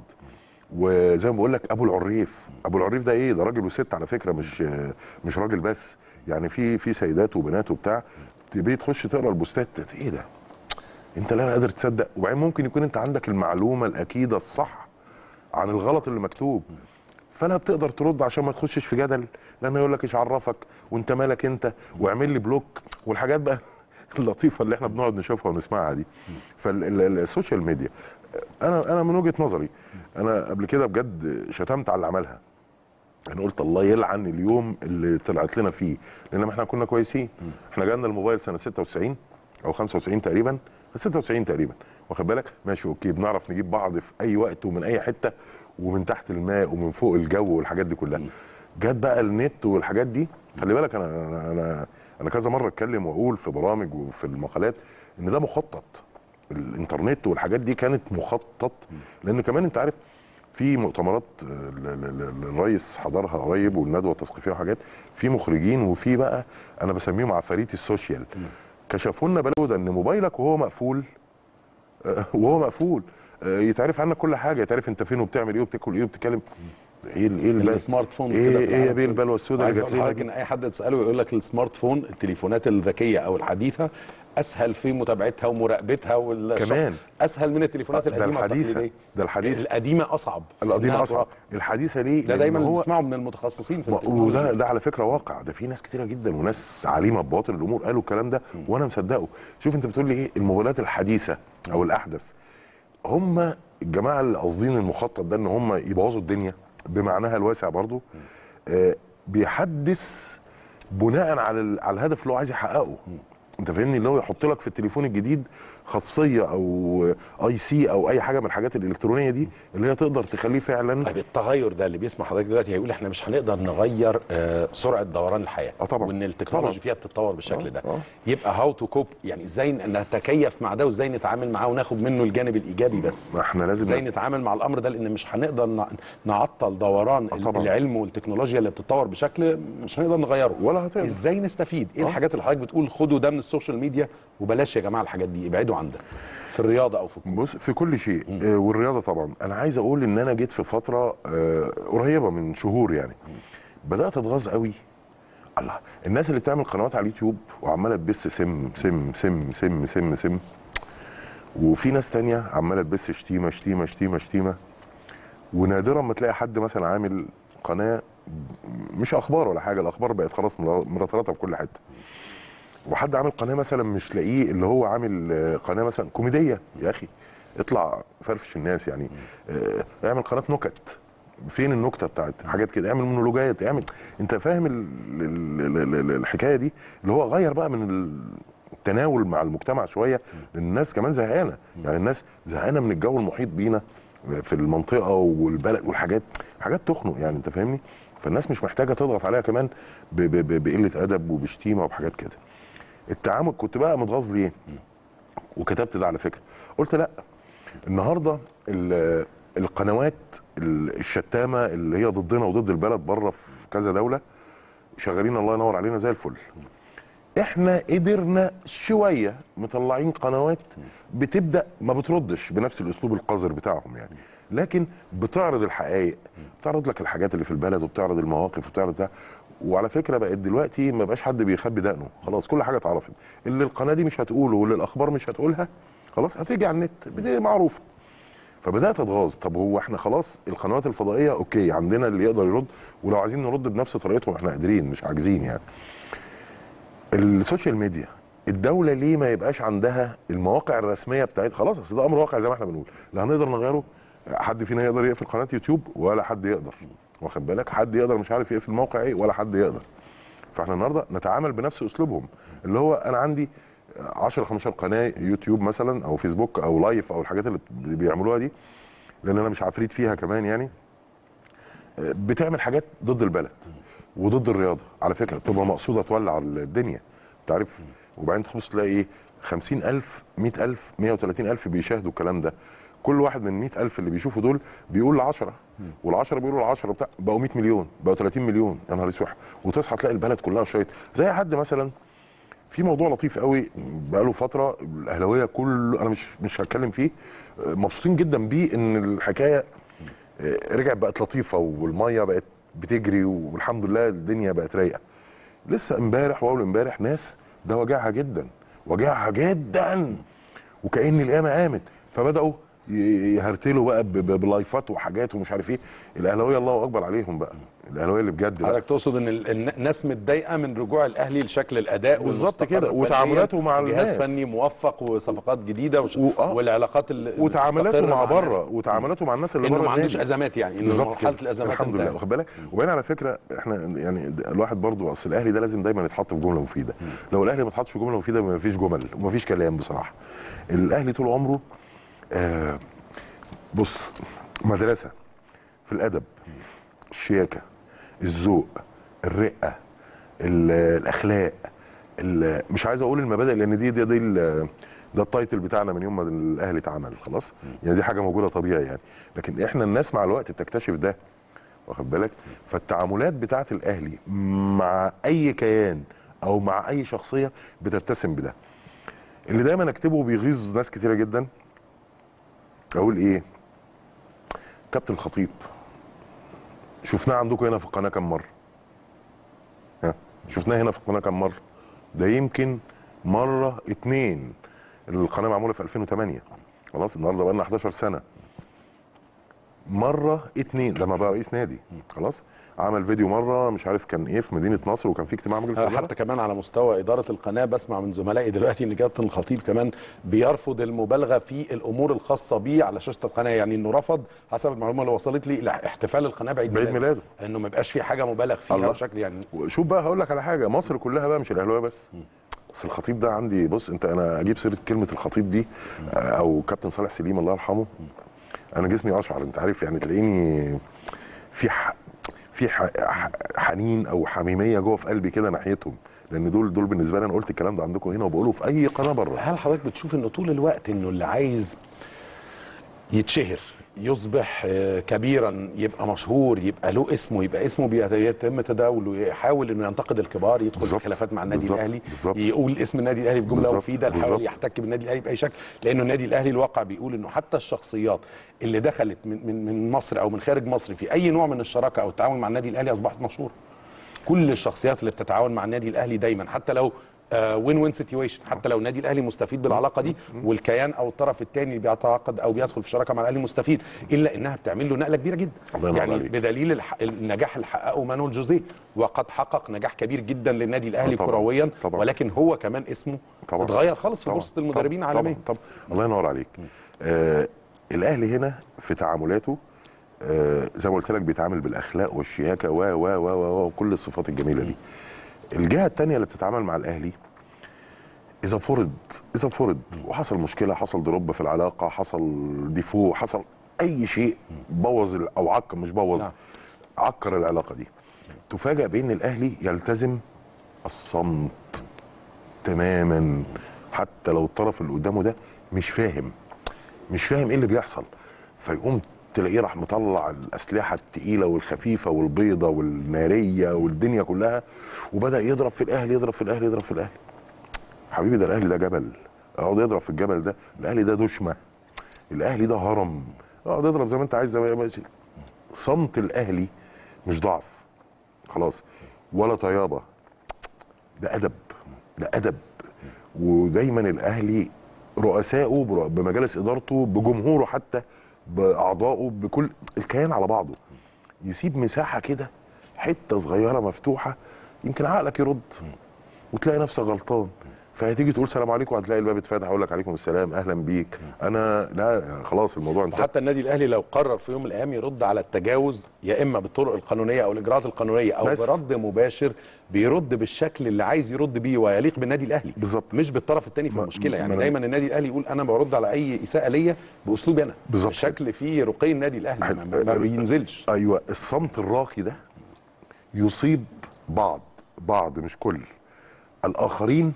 وزي ما بقول لك ابو العريف ابو العريف ده ايه ده راجل وست على فكره مش مش راجل بس يعني في في سيدات وبنات وبتاع تبي تخش تقرا البوستات ايه ده انت لا قادر تصدق وبعدين ممكن يكون انت عندك المعلومه الاكيده الصح عن الغلط اللي مكتوب فلا بتقدر ترد عشان ما تخشش في جدل لانه يقول لك ايش عرفك وانت مالك انت واعمل لي بلوك والحاجات بقى اللطيفه اللي احنا بنقعد نشوفها ونسمعها دي فالسوشيال ميديا انا انا من وجهه نظري انا قبل كده بجد شتمت على اللي عملها انا قلت الله يلعن اليوم اللي طلعت لنا فيه لان ما احنا كنا كويسين احنا جالنا الموبايل سنه 96 او 95 تقريبا 96 تقريبا واخد بالك ماشي اوكي بنعرف نجيب بعض في اي وقت ومن اي حته ومن تحت الماء ومن فوق الجو والحاجات دي كلها جت بقى النت والحاجات دي خلي بالك انا انا انا, أنا كذا مره اتكلم واقول في برامج وفي المقالات ان ده مخطط الانترنت والحاجات دي كانت مخطط لان كمان انت عارف في مؤتمرات آه، ل- ل- ل- الرئيس حضرها قريب والندوه التثقيفيه وحاجات في مخرجين وفي بقى انا بسميهم عفاريت السوشيال كشفوا لنا بلوده ان موبايلك وهو مقفول آه، وهو مقفول آه، يتعرف عنك كل حاجه يتعرف انت فين وبتعمل ايه وبتاكل ايه وبتتكلم ايه ال- ايه ال- السمارت فون ايه ايه يا بيه البلوه السوداء عايز اللي اقول جات لحضرتك لنا ان دي؟ اي حد تساله يقول لك السمارت فون التليفونات الذكيه او الحديثه اسهل في متابعتها ومراقبتها والشخص كمان. اسهل من التليفونات ده القديمه الحديثة. التقليديه ده الحديثة. القديمه اصعب القديمه إنها اصعب تراقب. الحديثه ليه ده لأن دايما هو- بنسمعه من المتخصصين في ما- التكنولوجيا وده ده على فكره واقع ده في ناس كتيره جدا وناس عليمه بباطن الامور قالوا الكلام ده وانا مصدقه شوف انت بتقول لي ايه الموبايلات الحديثه او الاحدث هم الجماعه اللي قاصدين المخطط ده ان هم يبوظوا الدنيا بمعناها الواسع برضو آه بيحدث بناء على ال- على الهدف اللي هو عايز يحققه انت فاهمني اللي هو يحط لك في التليفون الجديد خاصيه او اي سي او اي حاجه من الحاجات الالكترونيه دي اللي هي تقدر تخليه فعلا طيب التغير ده اللي بيسمع حضرتك دلوقتي هيقول احنا مش هنقدر نغير آه، سرعه دوران الحياه آه طبعاً. وان التكنولوجي طبعاً. فيها بتتطور بالشكل آه، ده آه. يبقى هاو تو كوب يعني ازاي نتكيف مع ده وازاي نتعامل معاه وناخد منه الجانب الايجابي بس ما احنا لازم ازاي نتعامل مع الامر ده لان مش هنقدر نع- نعطل دوران آه طبعاً. العلم والتكنولوجيا اللي بتتطور بشكل مش هنقدر نغيره ولا هتقدر. ازاي نستفيد ايه آه. الحاجات اللي حضرتك بتقول خدوا ده من السوشيال ميديا وبلاش يا جماعه الحاجات دي ابعدوا عن ده في الرياضه او في الكورة. بص في كل شيء آه والرياضه طبعا انا عايز اقول ان انا جيت في فتره آه قريبه من شهور يعني بدات اتغاظ قوي الله الناس اللي بتعمل قنوات على اليوتيوب وعماله تبث سم سم سم سم سم سم وفي ناس تانية عماله تبث شتيمه شتيمه شتيمه شتيمه ونادرا ما تلاقي حد مثلا عامل قناه مش اخبار ولا حاجه الاخبار بقت خلاص مرتبطه في كل حته وحد عامل قناه مثلا مش لاقيه اللي هو عامل آه، قناه مثلا كوميديه يا اخي اطلع فرفش الناس يعني آه، اعمل قناه نكت فين النكته بتاعت حاجات كده اعمل مونولوجات اعمل انت فاهم ال... ال... ال... ال... الحكايه دي اللي هو غير بقى من التناول مع المجتمع شويه لان الناس كمان زهقانه يعني الناس زهقانه من الجو المحيط بينا في المنطقه والبلد والحاجات حاجات تخنق يعني انت فاهمني فالناس مش محتاجه تضغط عليها كمان ب... ب... ب... بقله ادب وبشتيمه وبحاجات كده التعامل كنت بقى متغاظ ليه وكتبت ده على فكره قلت لا النهارده ال- القنوات ال- الشتامه اللي هي ضدنا وضد البلد بره في كذا دوله شغالين الله ينور علينا زي الفل احنا قدرنا شويه مطلعين قنوات بتبدا ما بتردش بنفس الاسلوب القذر بتاعهم يعني لكن بتعرض الحقائق بتعرض لك الحاجات اللي في البلد وبتعرض المواقف وبتعرض ده وعلى فكره بقت دلوقتي ما بقاش حد بيخبي دقنه خلاص كل حاجه اتعرفت اللي القناه دي مش هتقوله واللي الاخبار مش هتقولها خلاص هتيجي على النت دي معروفه فبدات اتغاظ طب هو احنا خلاص القنوات الفضائيه اوكي عندنا اللي يقدر يرد ولو عايزين نرد بنفس طريقتهم احنا قادرين مش عاجزين يعني السوشيال ميديا الدوله ليه ما يبقاش عندها المواقع الرسميه بتاعت خلاص اصل ده امر واقع زي ما احنا بنقول لا هنقدر نغيره حد فينا يقدر يقفل قناه يوتيوب ولا حد يقدر واخد بالك حد يقدر مش عارف يقفل موقع ايه ولا حد يقدر فاحنا النهارده نتعامل بنفس اسلوبهم اللي هو انا عندي 10 15 قناه يوتيوب مثلا او فيسبوك او لايف او الحاجات اللي بيعملوها دي لان انا مش عفريت فيها كمان يعني بتعمل حاجات ضد البلد وضد الرياضه على فكره بتبقى مقصوده تولع الدنيا انت عارف وبعدين تبص تلاقي ايه 50000 100000 130000 بيشاهدوا الكلام ده كل واحد من 100000 اللي بيشوفوا دول بيقول ل 10 وال10 بيقولوا ل 10 بتاع بقوا 100 مليون بقوا 30 مليون يا نهار اسود وتصحى تلاقي البلد كلها شايط زي حد مثلا في موضوع لطيف قوي بقاله فتره الاهلاويه كل انا مش مش هتكلم فيه مبسوطين جدا بيه ان الحكايه رجعت بقت لطيفه والميه بقت بتجري والحمد لله الدنيا بقت رايقه لسه امبارح واول امبارح ناس ده وجعها جدا وجعها جدا وكأن القيامه قامت فبداوا يهرتلوا بقى بلايفات وحاجات ومش عارف ايه الاهلاويه الله اكبر عليهم بقى الاهلاويه اللي بجد بقى حضرتك تقصد ان ال- الناس متضايقه من رجوع الاهلي لشكل الاداء بالظبط والمستقر كده، فنياً، وتعاملاته مع جهاز الناس. فني موفق وصفقات جديده وش... و- آه. والعلاقات ال- وتعاملاته المستقرة مع الناس. بره وتعاملاته مع الناس اللي انه بره ما عندوش النادي. ازمات يعني انه بالظبط مرحله كده. الازمات الحمد لله انتهت. واخد بالك وبعدين على فكره احنا يعني الواحد برضو اصل الاهلي ده لازم دايما يتحط في جمله مفيده لو الاهلي ما اتحطش في جمله مفيده ما فيش جمل وما فيش كلام بصراحه الاهلي طول عمره آه بص مدرسه في الادب الشياكه الذوق الرقه ال- الاخلاق ال- مش عايز اقول المبادئ لان دي دي, دي ال- ده التايتل بتاعنا من يوم ما الاهلي اتعمل خلاص يعني دي حاجه موجوده طبيعي يعني لكن احنا الناس مع الوقت بتكتشف ده واخد بالك فالتعاملات بتاعه الاهلي مع اي كيان او مع اي شخصيه بتتسم بده اللي دايما اكتبه بيغيظ ناس كتيره جدا اقول ايه كابتن الخطيب شفناه عندكم هنا في القناه كم مره ها شفناه هنا في القناه كم مره ده يمكن مره اتنين القناه معموله في 2008 خلاص النهارده بقى لنا 11 سنه مره اتنين لما بقى رئيس نادي خلاص عمل فيديو مره مش عارف كان ايه في مدينه نصر وكان في اجتماع مجلس أنا الاداره حتى كمان على مستوى اداره القناه بسمع من زملائي دلوقتي ان كابتن الخطيب كمان بيرفض المبالغه في الامور الخاصه بيه على شاشه القناه يعني انه رفض حسب المعلومه اللي وصلت لي الى احتفال القناه بعيد, بعيد ميلاده. انه ما يبقاش في حاجه مبالغ فيها الله. بشكل يعني شوف بقى هقول لك على حاجه مصر كلها بقى مش الاهلاويه بس بس الخطيب ده عندي بص انت انا اجيب سيره كلمه الخطيب دي آه، او كابتن صالح سليم الله يرحمه انا جسمي اشعر انت عارف يعني تلاقيني في ح... في ح... ح- حنين او حميميه جوه في قلبي كده ناحيتهم لان دول دول بالنسبه لي انا قلت الكلام ده عندكم هنا وبقوله في اي قناه بره هل حضرتك بتشوف انه طول الوقت انه اللي عايز يتشهر يصبح آه، كبيرا يبقى مشهور يبقى له اسمه يبقى اسمه بيت- يتم تداوله يحاول انه ينتقد الكبار يدخل في بالظبط. خلافات مع النادي بالظبط. الاهلي بالظبط. يقول اسم النادي الاهلي في جمله بالظبط. مفيده يحاول بالظبط. يحتك بالنادي الاهلي باي شكل لانه النادي الاهلي الواقع بيقول انه حتى الشخصيات اللي دخلت من من من مصر او من خارج مصر في اي نوع من الشراكه او التعاون مع النادي الاهلي اصبحت مشهوره كل الشخصيات اللي بتتعاون مع النادي الاهلي دايما حتى لو وين وين سيتويشن حتى لو النادي الاهلي مستفيد بالعلاقه دي والكيان او الطرف الثاني اللي بيتعاقد او بيدخل في شراكه مع الاهلي مستفيد الا انها بتعمل له نقله كبيره جدا الله ينور يعني عليك. بدليل الح... النجاح اللي حققه مانويل جوزيه وقد حقق نجاح كبير جدا للنادي الاهلي طبعاً. كرويا طبعاً. ولكن هو كمان اسمه طبعاً. اتغير خالص في طبعاً. بورصه المدربين طبعاً. عالميا طبعا طبعا الله ينور عليك آه الاهلي هنا في تعاملاته آه زي ما قلت لك بيتعامل بالاخلاق والشياكه و و و و وكل الصفات الجميله دي الجهه الثانيه اللي بتتعامل مع الاهلي اذا فرض اذا فرض وحصل مشكله حصل دروب في العلاقه حصل ديفو حصل اي شيء بوظ ال- او عكر مش بوظ نعم. عكر العلاقه دي تفاجأ بان الاهلي يلتزم الصمت تماما حتى لو الطرف اللي قدامه ده مش فاهم مش فاهم ايه اللي بيحصل فيقوم تلاقيه راح مطلع الاسلحه التقيله والخفيفه والبيضه والناريه والدنيا كلها وبدا يضرب في الاهلي يضرب في الاهلي يضرب في الاهلي حبيبي ده الاهلي ده جبل اقعد يضرب في الجبل ده الاهلي ده دشمه الاهلي ده هرم اقعد اضرب زي ما انت عايز زي ما ماشي صمت الاهلي مش ضعف خلاص ولا طيابه ده ادب ده ادب ودايما الاهلي رؤسائه بر- بمجالس ادارته بجمهوره حتى باعضائه بكل الكيان على بعضه يسيب مساحه كده حته صغيره مفتوحه يمكن عقلك يرد وتلاقي نفسك غلطان فهتيجي تقول سلام عليكم هتلاقي الباب اتفتح اقول لك عليكم السلام اهلا بيك انا لا خلاص الموضوع انتهى وحتى النادي الاهلي لو قرر في يوم من الايام يرد على التجاوز يا اما بالطرق القانونيه او الاجراءات القانونيه او بس. برد مباشر بيرد بالشكل اللي عايز يرد بيه ويليق بالنادي الاهلي بالظبط. مش بالطرف الثاني في ما- المشكله ما يعني أنا- دايما النادي الاهلي يقول انا برد على اي اساءه ليا باسلوبي انا بالظبط. بشكل فيه رقي النادي الاهلي ما, ما- ما بينزلش ايوه الصمت الراقي ده يصيب بعض بعض مش كل الاخرين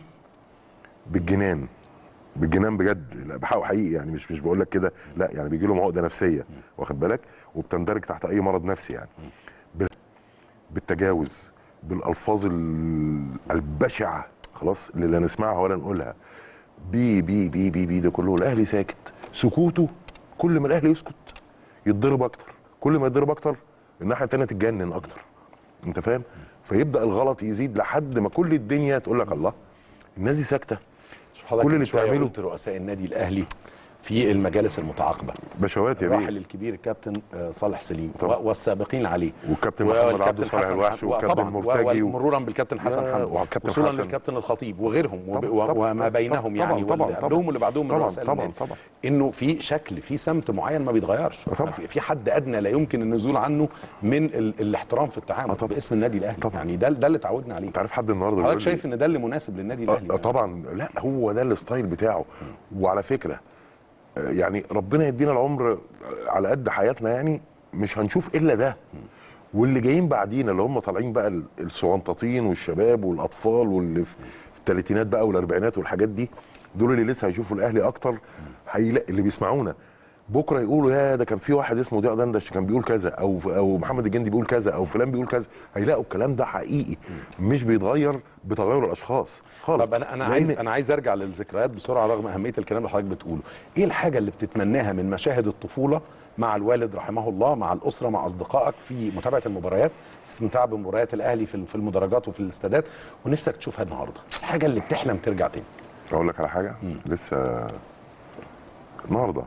بالجنان بالجنان بجد لا بحقه حقيقي يعني مش مش بقول لك كده لا يعني بيجي لهم عقده نفسيه واخد بالك وبتندرج تحت اي مرض نفسي يعني بال- بالتجاوز بالالفاظ ال- البشعه خلاص اللي لا نسمعها ولا نقولها بي بي بي بي بي ده كله الاهلي ساكت سكوته كل ما الاهلي يسكت يتضرب اكتر كل ما يتضرب اكتر الناحيه الثانيه تتجنن اكتر انت فاهم فيبدا الغلط يزيد لحد ما كل الدنيا تقول لك الله الناس دي ساكته شوف حضرتك كل من اللي شوية بتعمله- قلت رؤساء النادي الاهلي في المجالس المتعاقبه بشوات يا الراحل بيه الكبير الكابتن آه، صالح سليم طبعا. و- والسابقين عليه والكابتن محمد والكابتن عبده صالح حسن الوحش حمد- والكابتن طبعا مرتجي و- ومرورا بالكابتن حسن يا- حمد والكابتن وصولا حسن. للكابتن الخطيب وغيرهم وب- طبعا، و- طبعا، وما طبعا، بينهم طبعا، يعني طبعا، واللي طبعا. قبلهم واللي بعدهم من طبعا، رؤساء طبعا، النادي طبعا. انه في شكل في سمت معين ما بيتغيرش طبعا. في في حد ادنى لا يمكن النزول عنه من ال- الاحترام في التعامل آه، طبعا. باسم النادي الاهلي طبعا. يعني ده ده اللي اتعودنا عليه انت عارف حد النهارده حضرتك بيقول لي- شايف ان ده اللي مناسب للنادي الاهلي آه طبعا لا هو ده الستايل بتاعه وعلى فكره آه، يعني ربنا يدينا العمر آه، على قد حياتنا يعني مش هنشوف الا ده واللي جايين بعدينا اللي هم طالعين بقى ال- الصغنطاطين والشباب والاطفال واللي في الثلاثينات بقى والاربعينات والحاجات دي دول اللي لسه هيشوفوا الاهلي اكتر هيلاقي اللي بيسمعونا بكره يقولوا يا ده كان في واحد اسمه ضياء دندش كان بيقول كذا او او محمد الجندي بيقول كذا او فلان بيقول كذا هيلاقوا الكلام ده حقيقي مش بيتغير بتغير الاشخاص خالص طب انا انا لأن- عايز انا عايز ارجع للذكريات بسرعه رغم اهميه الكلام اللي حضرتك بتقوله ايه الحاجه اللي بتتمناها من مشاهد الطفوله مع الوالد رحمه الله مع الاسره مع اصدقائك في متابعه المباريات استمتاع بمباريات الاهلي في في المدرجات وفي الاستادات ونفسك تشوفها النهارده الحاجه اللي بتحلم ترجع تاني اقول لك على حاجه لسه النهارده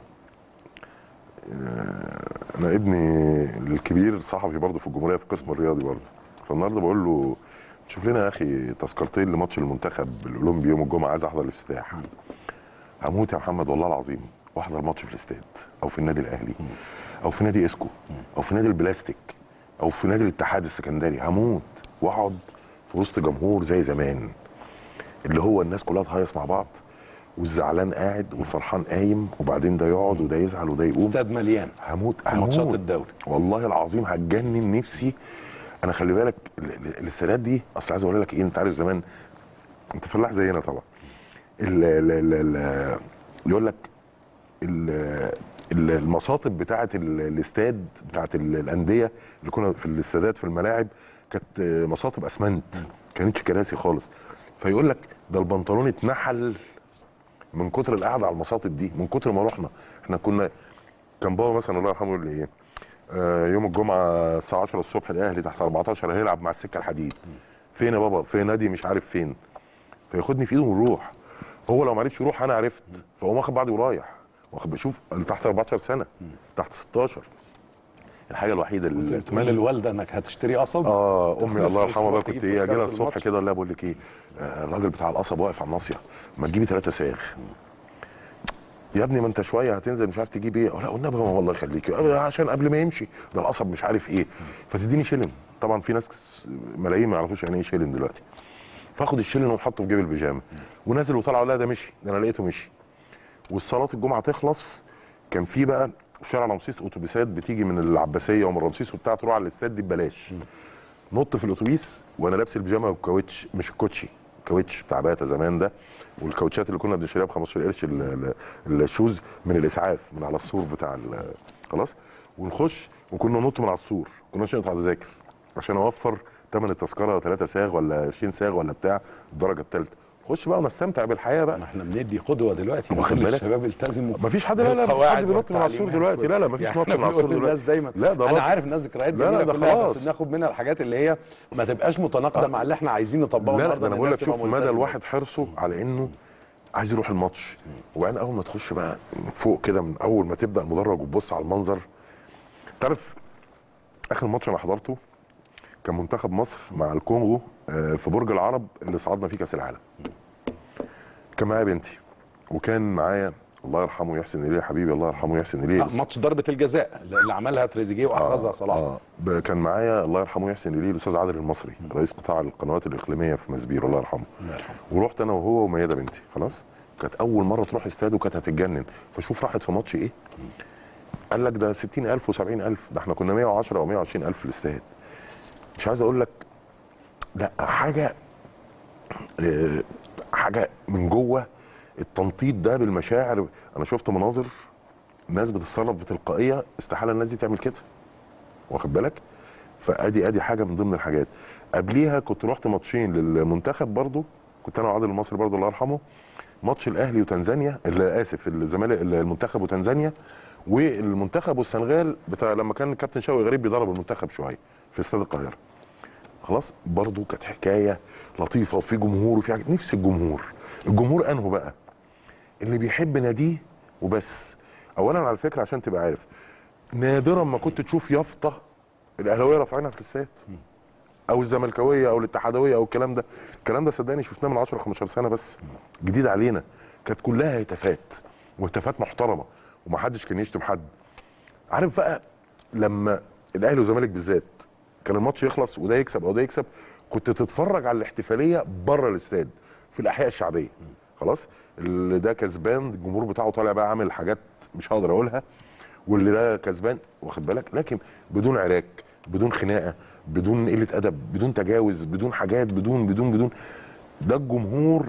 آه، انا ابني الكبير صحفي برضه في الجمهوريه في القسم الرياضي برضه فالنهارده بقول له شوف لنا يا اخي تذكرتين لماتش المنتخب الاولمبي يوم الجمعه عايز احضر الافتتاح هموت يا محمد والله العظيم واحضر ماتش في الاستاد او في النادي الاهلي او في نادي اسكو او في نادي البلاستيك او في نادي الاتحاد السكندري هموت واقعد في وسط جمهور زي زمان اللي هو الناس كلها تهيص مع بعض والزعلان قاعد والفرحان قايم وبعدين ده يقعد وده يزعل وده يقوم استاد مليان هموت في ماتشات هموت. الدوري. والله العظيم هتجنن نفسي انا خلي بالك ال- ال- الاستادات دي اصل عايز اقول لك ايه انت عارف زمان انت فلاح زينا طبعا ال ال ال ال يقول لك ال- ال- المصاطب بتاعه ال- الاستاد بتاعه ال- الانديه اللي كنا في الاستادات في الملاعب كانت مصاطب اسمنت كانتش كراسي خالص فيقول لك ده البنطلون اتنحل من كتر القعده على المصاطب دي من كتر ما رحنا احنا كنا كان بابا مثلا الله يرحمه يقول لي ايه آه يوم الجمعه الساعه 10 الصبح الاهلي تحت 14 هيلعب مع السكه الحديد فين يا بابا في نادي مش عارف فين فياخدني في ايده ونروح هو لو ما عرفش يروح انا عرفت فهو واخد بعضي ورايح واخد بشوف اللي تحت 14 سنه تحت 16 الحاجه الوحيده اللي تقول للوالده انك هتشتري قصب اه امي تاخد الله الفلوس يرحمها بقى تروح تجيب كنت ايه اجي تذكرة لها الصبح الماتش. كده ولا بقول لك ايه آه، الراجل بتاع القصب واقف على الناصيه ما تجيبي ثلاثه ساغ يا ابني ما انت شويه هتنزل مش عارف تجيب ايه لا والنبي ما والله يخليك آه، عشان قبل ما يمشي ده القصب مش عارف ايه فتديني شيلن طبعا في ناس ملايين ما يعرفوش يعني ايه شيلن دلوقتي فاخد الشيلن وحطه في جيب البيجامه ونازل وطلع ولا ده مشي ده انا لقيته مشي والصلاه الجمعه تخلص كان في بقى في شارع رمسيس اتوبيسات بتيجي من العباسيه ومن رمسيس وبتاع تروح على الاستاد دي ببلاش نط في الاتوبيس وانا لابس البيجامه والكاوتش مش الكوتشي الكاوتش بتاع باتا زمان ده والكاوتشات اللي كنا بنشتريها ب 15 قرش ال- ال- الشوز من الاسعاف من على السور بتاع ال- خلاص ونخش وكنا ننط من على السور كنا نقطع تذاكر عشان اوفر ثمن التذكره 3 ساغ ولا 20 ساغ ولا بتاع الدرجه الثالثه نخش بقى ونستمتع بالحياه بقى ما احنا بندي قدوه دلوقتي واخد بنقول بالك؟ للشباب التزموا مفيش حد لا لا مفيش بالقواعد حد بينط من على السور والتعليمات دلوقتي لا لا مفيش يعني نط احنا من على السور بنقول للناس دلوقتي دايما لا ده انا نط. عارف الناس ذكريات لا، لا، جميله ده كلها خلاص. بس بناخد منها الحاجات اللي هي ما تبقاش متناقضه مع اللي احنا عايزين نطبقه لا لا النهارده ده انا إن بقول الناس لك تبقى شوف مدى ملتزمة. الواحد حرصه على انه عايز يروح الماتش وبعدين اول ما تخش بقى فوق كده من اول ما تبدا المدرج وتبص على المنظر تعرف اخر ماتش انا حضرته كان منتخب مصر مع الكونغو آه، في برج العرب اللي صعدنا فيه كاس العالم كان معايا بنتي وكان معايا الله يرحمه يحسن اليه حبيبي الله يرحمه يحسن اليه آه، ماتش ضربه الجزاء اللي عملها تريزيجيه واحرزها صلاح اه ب- كان معايا الله يرحمه يحسن اليه الاستاذ عادل المصري رئيس قطاع القنوات الاقليميه في مسبير الله يرحمه الله يرحمه ورحت انا وهو وميادة بنتي خلاص كانت اول مره تروح استاد وكانت هتتجنن فشوف راحت في ماتش ايه قال لك ده 60000 و70000 ده احنا كنا 110 او 120000 في الاستاد مش عايز اقول لك لا حاجه آه، حاجه من جوه التنطيط ده بالمشاعر انا شفت مناظر ناس بتتصرف بتلقائيه استحاله الناس دي تعمل كده واخد بالك فادي ادي حاجه من ضمن الحاجات قبليها كنت رحت ماتشين للمنتخب برضو كنت انا وعادل المصري برضو الله يرحمه ماتش الاهلي وتنزانيا اللي اسف الزمالك المنتخب وتنزانيا والمنتخب والسنغال بتاع لما كان الكابتن شوقي غريب بيدرب المنتخب شويه في استاد القاهره خلاص برضو كانت حكايه لطيفه وفي جمهور وفي حاجة. نفس الجمهور الجمهور انه بقى اللي بيحب ناديه وبس اولا على فكره عشان تبقى عارف نادرا ما كنت تشوف يافطه الاهلاويه رافعينها في الاستاد او الزملكاويه او الاتحادويه او الكلام ده الكلام ده صدقني شفناه من 10 15 سنه بس جديد علينا كانت كلها هتافات وهتافات محترمه ومحدش كان يشتم حد عارف بقى لما الاهلي والزمالك بالذات كان الماتش يخلص وده يكسب او ده يكسب كنت تتفرج على الاحتفاليه بره الاستاد في الاحياء الشعبيه خلاص اللي ده كسبان الجمهور بتاعه طالع بقى عامل حاجات مش هقدر اقولها واللي ده كسبان واخد بالك لكن بدون عراك بدون خناقه بدون قله ادب بدون تجاوز بدون حاجات بدون بدون بدون ده الجمهور